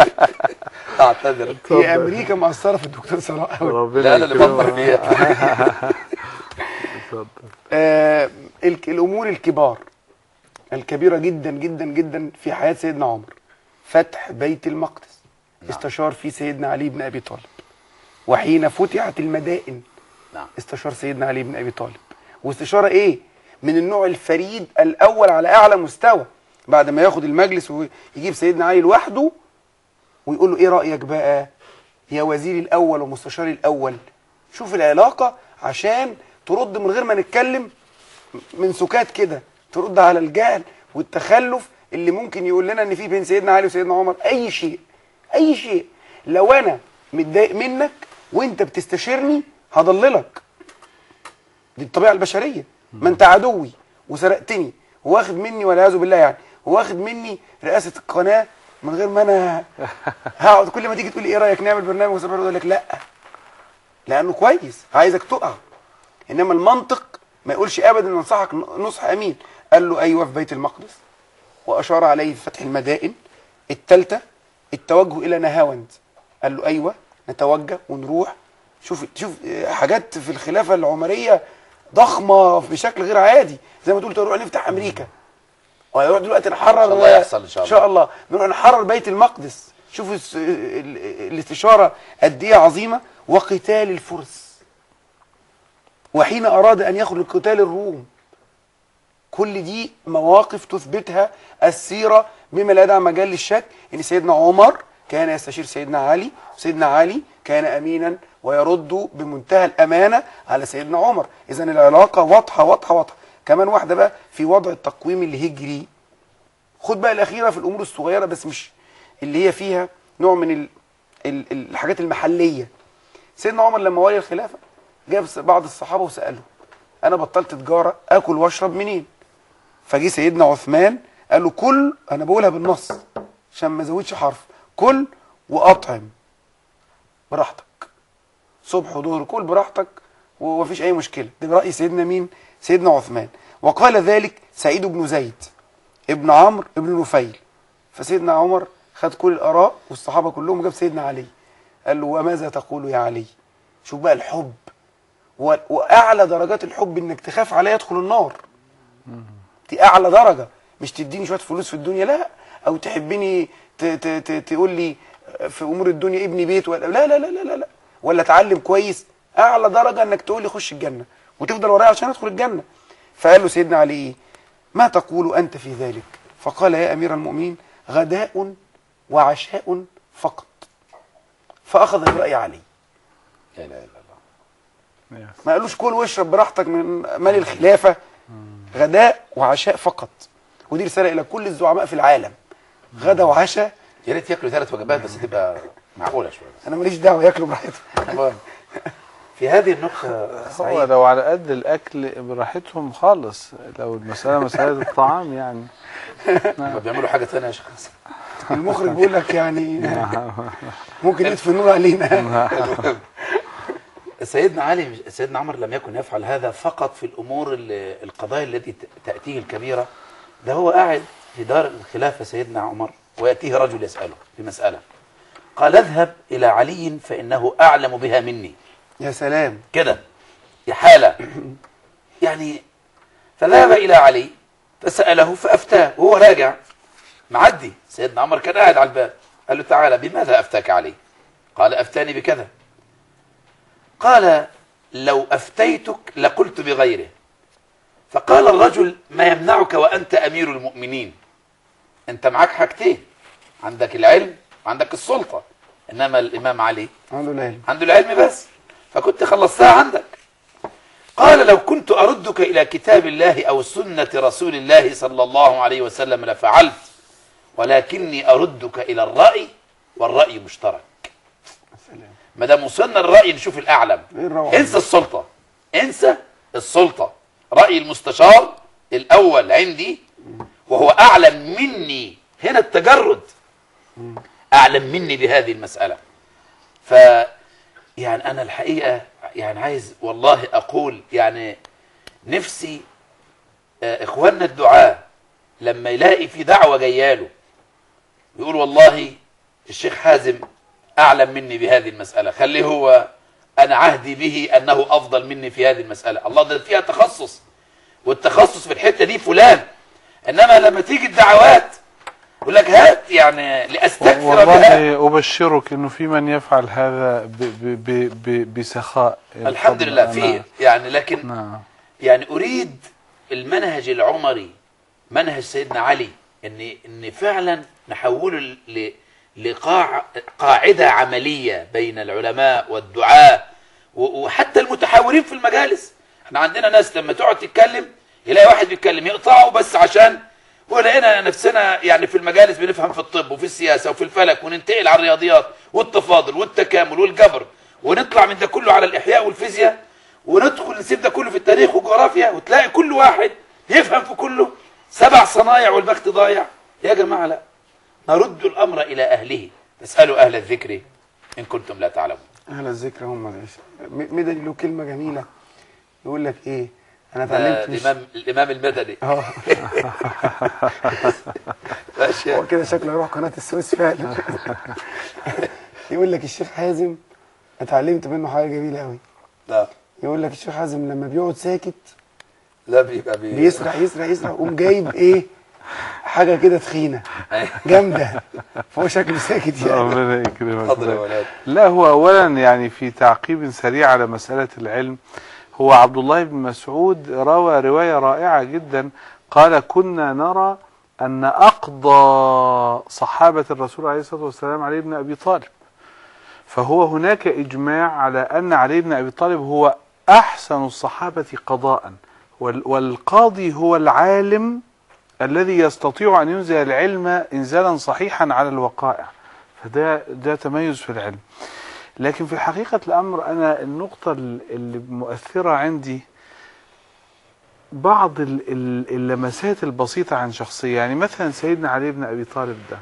اعتذر في امريكا مأثره في الدكتور صلاح قوي ربنا لا انا اللي يكرمه. بفضل فيها اتفضل. آه ال- الامور الكبار الكبيره جدا جدا جدا في حياه سيدنا عمر فتح بيت المقدس استشار فيه سيدنا علي بن ابي طالب وحين فتحت المدائن نعم استشار سيدنا علي بن ابي طالب واستشاره ايه من النوع الفريد الاول على اعلى مستوى بعد ما ياخد المجلس ويجيب سيدنا علي لوحده ويقول له ايه رايك بقى يا وزيري الاول ومستشاري الاول شوف العلاقه عشان ترد من غير ما نتكلم من سكات كده ترد على الجهل والتخلف اللي ممكن يقول لنا ان في بين سيدنا علي وسيدنا عمر اي شيء اي شيء لو انا متضايق منك وانت بتستشيرني هضللك دي الطبيعه البشريه ما انت عدوي وسرقتني واخد مني والعياذ بالله يعني واخد مني رئاسه القناه من غير ما انا هقعد كل ما تيجي تقول لي ايه رايك نعمل برنامج وسبب اقول لك لا لانه كويس عايزك تقع انما المنطق ما يقولش ابدا ننصحك نصح امين قال له ايوه في بيت المقدس واشار عليه بفتح المدائن الثالثه التوجه الى نهاوند قال له ايوه نتوجه ونروح شوف شوف آه، حاجات في الخلافه العمريه ضخمه بشكل غير عادي زي ما تقول نروح نفتح امريكا وهيروح دلوقتي نحرر إن شاء الله يحصل إن شاء ان شاء الله نروح نحرر بيت المقدس شوفوا الس- ال- ال- الاستشاره قد ايه عظيمه وقتال الفرس وحين اراد ان يخرج لقتال الروم كل دي مواقف تثبتها السيره بما لا يدع مجال للشك ان سيدنا عمر كان يستشير سيدنا علي وسيدنا علي كان امينا ويرد بمنتهى الامانه على سيدنا عمر اذا العلاقه واضحه واضحه واضحه كمان واحده بقى في وضع التقويم الهجري خد بقى الاخيره في الامور الصغيره بس مش اللي هي فيها نوع من ال ال الحاجات المحليه سيدنا عمر لما ولي الخلافه جاب بعض الصحابه وساله انا بطلت تجاره اكل واشرب منين فجه سيدنا عثمان قال له كل انا بقولها بالنص عشان ما ازودش حرف كل واطعم براحتك صبح وظهر كل براحتك ومفيش اي مشكله ده براي سيدنا مين سيدنا عثمان وقال ذلك سعيد بن زيد ابن عمرو ابن نفيل فسيدنا عمر خد كل الاراء والصحابه كلهم جاب سيدنا علي قال له وماذا تقول يا علي شوف بقى الحب و- واعلى درجات الحب انك تخاف عليا يدخل النار دي اعلى درجه مش تديني شويه فلوس في الدنيا لا او تحبني ت- ت- ت- تقول لي في امور الدنيا ابني بيت ولا لا لا لا لا لا, لا. ولا اتعلم كويس اعلى درجه انك تقول لي خش الجنه وتفضل ورايا عشان ادخل الجنه فقال له سيدنا علي ايه ما تقول انت في ذلك فقال يا امير المؤمنين غداء وعشاء فقط فاخذ براي علي لا اله الا الله ما قالوش كل واشرب براحتك من مال الخلافه غداء وعشاء فقط ودي رساله الى كل الزعماء في العالم غدا وعشاء يا ريت ياكلوا ثلاث وجبات بس تبقى معقوله شويه انا ماليش دعوه ياكلوا براحتهم المهم في هذه النقطه هو سعيد لو على قد الاكل براحتهم خالص لو المساله مساله الطعام يعني ما بيعملوا حاجه ثانيه يا شيخ حسن المخرج بيقول لك يعني ممكن يطفي النور علينا المهم سيدنا علي سيدنا عمر لم يكن يفعل هذا فقط في الامور ال- القضايا التي ت- تاتيه الكبيره ده هو قاعد في دار الخلافه سيدنا عمر وياتيه رجل يساله في مساله قال اذهب الى علي فانه اعلم بها مني يا سلام كده يا حاله يعني فذهب الى علي فساله فافتاه وهو راجع معدي سيدنا عمر كان قاعد على الباب قال له تعالى بماذا افتاك علي قال افتاني بكذا قال لو افتيتك لقلت بغيره فقال الرجل ما يمنعك وانت امير المؤمنين انت معاك حاجتين عندك العلم وعندك السلطه انما الامام علي عنده العلم عنده العلم بس فكنت خلصتها عندك قال لو كنت أردك إلى كتاب الله أو سنة رسول الله صلى الله عليه وسلم لفعلت ولكني أردك إلى الرأي والرأي مشترك سلام ما دام وصلنا للرأي نشوف الأعلم ايه الروعه انسى السلطة انسى السلطة رأي المستشار الأول عندي وهو أعلم مني هنا التجرد أعلم مني بهذه المسألة ف يعني أنا الحقيقة يعني عايز والله أقول يعني نفسي آه، إخواننا الدعاة لما يلاقي في دعوة جاياله يقول والله الشيخ حازم أعلم مني بهذه المسألة خليه هو أنا عهدي به أنه أفضل مني في هذه المسألة الله ده فيها تخصص والتخصص في الحتة دي فلان إنما لما تيجي الدعوات يقول لك هات يعني لأستكثر بها والله أبشرك أنه في من يفعل هذا ب ب ب ب بسخاء الحمد الفضل. لله أنا- في يعني لكن نعم يعني أريد المنهج العمري منهج سيدنا علي ان ان فعلا نحوله ل لقاع قاعده عمليه بين العلماء والدعاة و- وحتى المتحاورين في المجالس احنا عندنا ناس لما تقعد تتكلم يلاقي واحد بيتكلم يقطعه بس عشان ولقينا نفسنا يعني في المجالس بنفهم في الطب وفي السياسه وفي الفلك وننتقل على الرياضيات والتفاضل والتكامل والجبر ونطلع من ده كله على الاحياء والفيزياء وندخل نسيب ده كله في التاريخ والجغرافيا وتلاقي كل واحد يفهم في كله سبع صنايع والبخت ضايع يا جماعه لا نرد الامر الى اهله فاسالوا اهل الذكر ان كنتم لا تعلمون اهل الذكر هم ده م- مدني له كلمه جميله يقول لك ايه انا ده اتعلمت مش الامام الامام المدني اه ماشي هو كده شكله يروح قناه السويس فعلا يقول لك الشيخ حازم اتعلمت منه حاجه جميله قوي لا يقول لك الشيخ حازم لما بيقعد ساكت لا بيبقى بي بيسرح يسرح يسرح قوم جايب ايه حاجه كده تخينه جامده فهو شكله ساكت يعني ربنا يكرمك اتفضل يا ولاد لا هو اولا يعني في تعقيب سريع على مساله العلم هو عبد الله بن مسعود روى روايه رائعه جدا قال كنا نرى ان اقضى صحابه الرسول عليه الصلاه والسلام علي بن ابي طالب فهو هناك اجماع على ان علي بن ابي طالب هو احسن الصحابه قضاء وال- والقاضي هو العالم الذي يستطيع ان ينزل العلم انزالا صحيحا على الوقائع فده ده تميز في العلم لكن في حقيقة الأمر أنا النقطة ال- اللي مؤثرة عندي بعض ال- ال- اللمسات البسيطة عن شخصية يعني مثلا سيدنا علي بن أبي طالب ده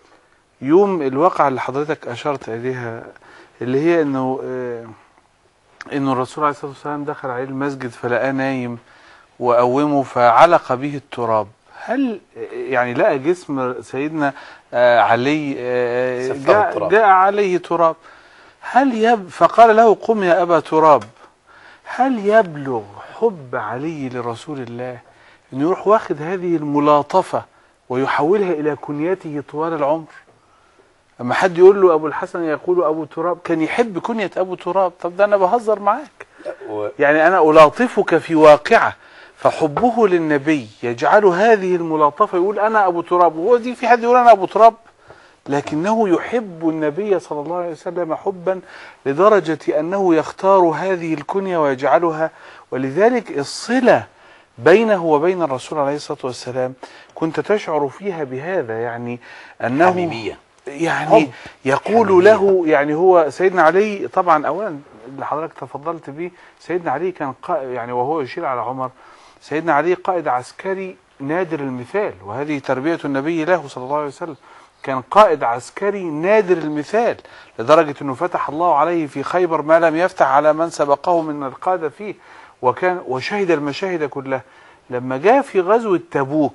يوم الواقعة اللي حضرتك أشرت إليها اللي هي إنه آه، إنه الرسول عليه الصلاة والسلام دخل عليه المسجد فلقاه نايم وقومه فعلق به التراب هل يعني لقى جسم سيدنا آه، علي آه، سفه جاء, التراب. جاء عليه تراب هل يب فقال له قم يا أبا تراب هل يبلغ حب علي لرسول الله أن يروح واخد هذه الملاطفة ويحولها إلى كنيته طوال العمر أما حد يقول له أبو الحسن يقول أبو تراب كان يحب كنية أبو تراب طب ده أنا بهزر معاك و- يعني أنا ألاطفك في واقعة فحبه للنبي يجعل هذه الملاطفة يقول أنا أبو تراب وهو دي في حد يقول أنا أبو تراب لكنه يحب النبي صلى الله عليه وسلم حبا لدرجة أنه يختار هذه الكنية ويجعلها ولذلك الصلة بينه وبين الرسول عليه الصلاة والسلام كنت تشعر فيها بهذا يعني أنه حميمية يعني حب. يقول حميمية. له يعني هو سيدنا علي طبعا اولا اللي حضرتك تفضلت به سيدنا علي كان قا يعني وهو يشير على عمر سيدنا علي قائد عسكري نادر المثال وهذه تربية النبي له صلى الله عليه وسلم كان قائد عسكري نادر المثال لدرجة انه فتح الله عليه في خيبر ما لم يفتح على من سبقه من القادة فيه وكان وشهد المشاهد كلها لما جاء في غزوة تبوك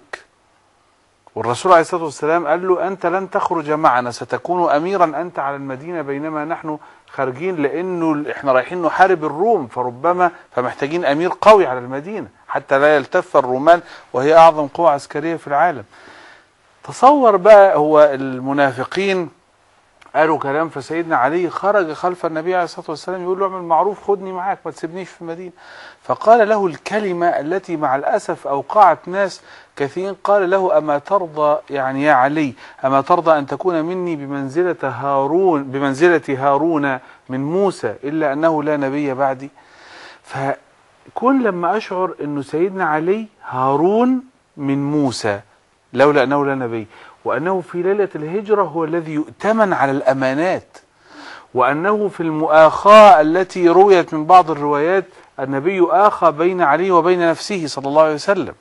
والرسول عليه الصلاه والسلام قال له انت لن تخرج معنا ستكون اميرا انت على المدينه بينما نحن خارجين لانه ال- احنا رايحين نحارب الروم فربما فمحتاجين امير قوي على المدينه حتى لا يلتف الرومان وهي اعظم قوه عسكريه في العالم. تصور بقى هو المنافقين قالوا كلام فسيدنا علي خرج خلف النبي عليه الصلاه والسلام يقول له اعمل معروف خدني معاك ما تسيبنيش في المدينه فقال له الكلمه التي مع الاسف اوقعت ناس كثيرين قال له اما ترضى يعني يا علي اما ترضى ان تكون مني بمنزله هارون بمنزله هارون من موسى الا انه لا نبي بعدي فكون لما اشعر انه سيدنا علي هارون من موسى لولا انه لا نبي وأنه في ليلة الهجرة هو الذي يؤتمن على الأمانات وأنه في المؤاخاة التي رويت من بعض الروايات النبي آخى بين علي وبين نفسه صلى الله عليه وسلم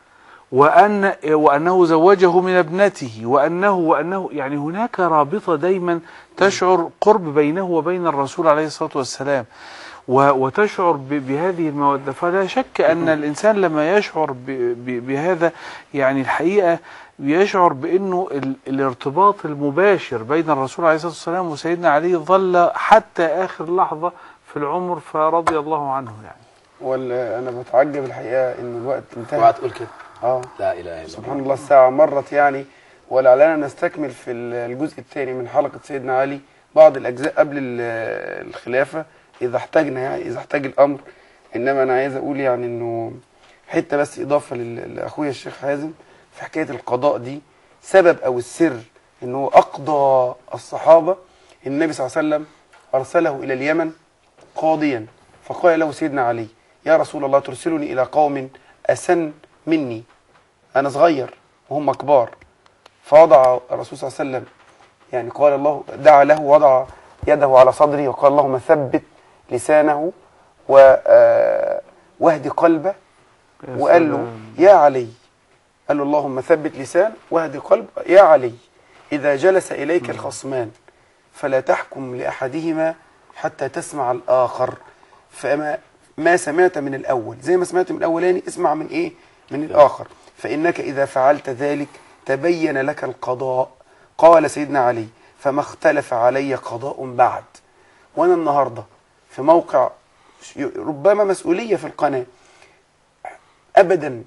وأن وأنه زوجه من ابنته وأنه وأنه يعني هناك رابطة دايما تشعر قرب بينه وبين الرسول عليه الصلاة والسلام و- وتشعر ب- بهذه المودة فلا شك أن الإنسان لما يشعر ب- ب- بهذا يعني الحقيقة يشعر بأنه ال- الارتباط المباشر بين الرسول عليه الصلاة والسلام وسيدنا علي ظل حتى آخر لحظة في العمر فرضي الله عنه يعني ولا انا بتعجب الحقيقه ان الوقت اوعى انتهى تقول كده اه لا اله الا الله سبحان الله الساعه مرت يعني ولعلنا نستكمل في الجزء الثاني من حلقه سيدنا علي بعض الاجزاء قبل ال- الخلافه اذا احتاجنا يعني اذا احتاج الامر انما انا عايز اقول يعني انه حته بس اضافه لل- لاخويا الشيخ حازم في حكايه القضاء دي سبب او السر انه اقضى الصحابه النبي صلى الله عليه وسلم ارسله الى اليمن قاضيا فقال له سيدنا علي يا رسول الله ترسلني الى قوم اسن مني انا صغير وهم كبار فوضع الرسول صلى الله عليه وسلم يعني قال الله دعا له وضع يده على صدره وقال اللهم ثبت لسانه و آه، واهد قلبه يا وقال له سلام. يا علي قال له اللهم ثبت لسان واهد قلب يا علي إذا جلس إليك الخصمان فلا تحكم لأحدهما حتى تسمع الآخر فما ما سمعت من الأول زي ما سمعت من الأولاني اسمع من إيه من الآخر فإنك إذا فعلت ذلك تبين لك القضاء قال سيدنا علي فما اختلف علي قضاء بعد وأنا النهاردة في موقع ربما مسؤولية في القناة أبدا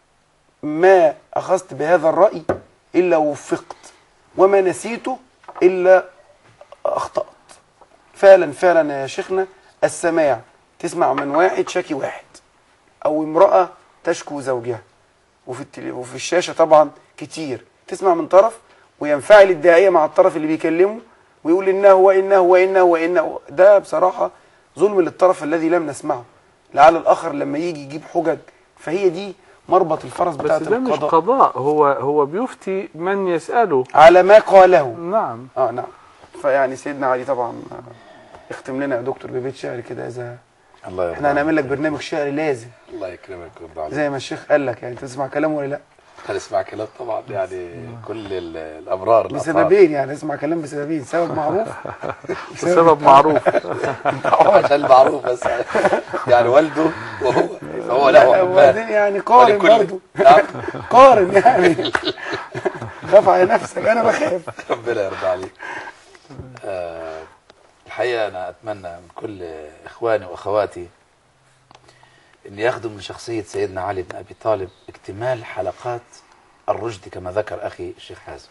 ما أخذت بهذا الرأي إلا وفقت وما نسيته إلا أخطأت فعلا فعلا يا شيخنا السماع تسمع من واحد شكي واحد أو امرأة تشكو زوجها وفي, التلي... وفي الشاشة طبعا كتير تسمع من طرف وينفعل الداعية مع الطرف اللي بيكلمه ويقول إنه وإنه وإنه وإنه ده بصراحة ظلم للطرف الذي لم نسمعه لعل الآخر لما يجي يجيب حجج فهي دي مربط الفرس بتاعت بس ده مش القضاء قضاء هو هو بيفتي من يسأله على ما قاله نعم اه نعم فيعني سيدنا علي طبعا آه، اختم لنا يا دكتور ببيت شعر كده اذا الله يرضى احنا هنعمل لك عليك. برنامج شعري لازم الله يكرمك ويرضى عليك زي ما الشيخ قال لك يعني تسمع كلامه ولا لا هنسمع كلام طبعا يعني كل ال- الامرار الأطهار. بسببين يعني تسمع كلام بسببين سبب معروف السبب معروف عشان معروف بس يعني والده وهو فهو له وبعدين حبان يعني قارن ولكل- برضه نعم قارن يعني خاف على نفسك انا بخاف ربنا يرضى عليك آه، الحقيقة أنا أتمنى من كل إخواني وأخواتي أن ياخدوا من شخصية سيدنا علي بن أبي طالب اكتمال حلقات الرشد كما ذكر أخي الشيخ حازم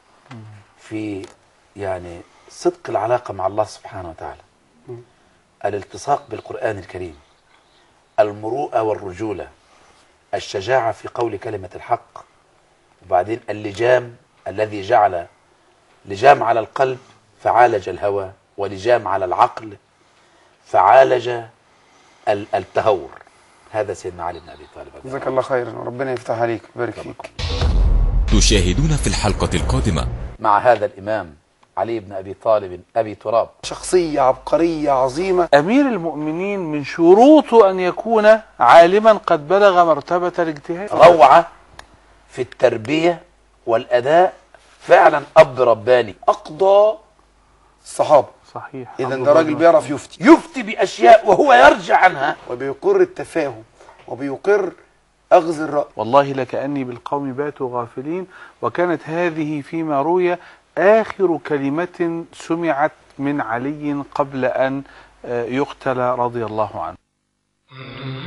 في يعني صدق العلاقة مع الله سبحانه وتعالى الالتصاق بالقرآن الكريم المروءة والرجولة الشجاعة في قول كلمة الحق وبعدين اللجام الذي جعل لجام على القلب فعالج الهوى ولجام على العقل فعالج ال- التهور هذا سيدنا علي بن ابي طالب جزاك الله خيرا وربنا يفتح عليك ويبارك فيك تشاهدون في الحلقة القادمة مع هذا الامام علي بن ابي طالب ابي تراب شخصية عبقرية عظيمة أمير المؤمنين من شروطه أن يكون عالما قد بلغ مرتبة الاجتهاد روعه في التربيه والاداء فعلا اب رباني أقضى الصحابة صحيح إذا الحمد ده راجل لله. بيعرف يفتي يفتي باشياء وهو يرجع عنها وبيقر التفاهم وبيقر أخذ الرأي والله لكأني بالقوم باتوا غافلين وكانت هذه فيما روي آخر كلمة سمعت من علي قبل أن آه، يقتل رضي الله عنه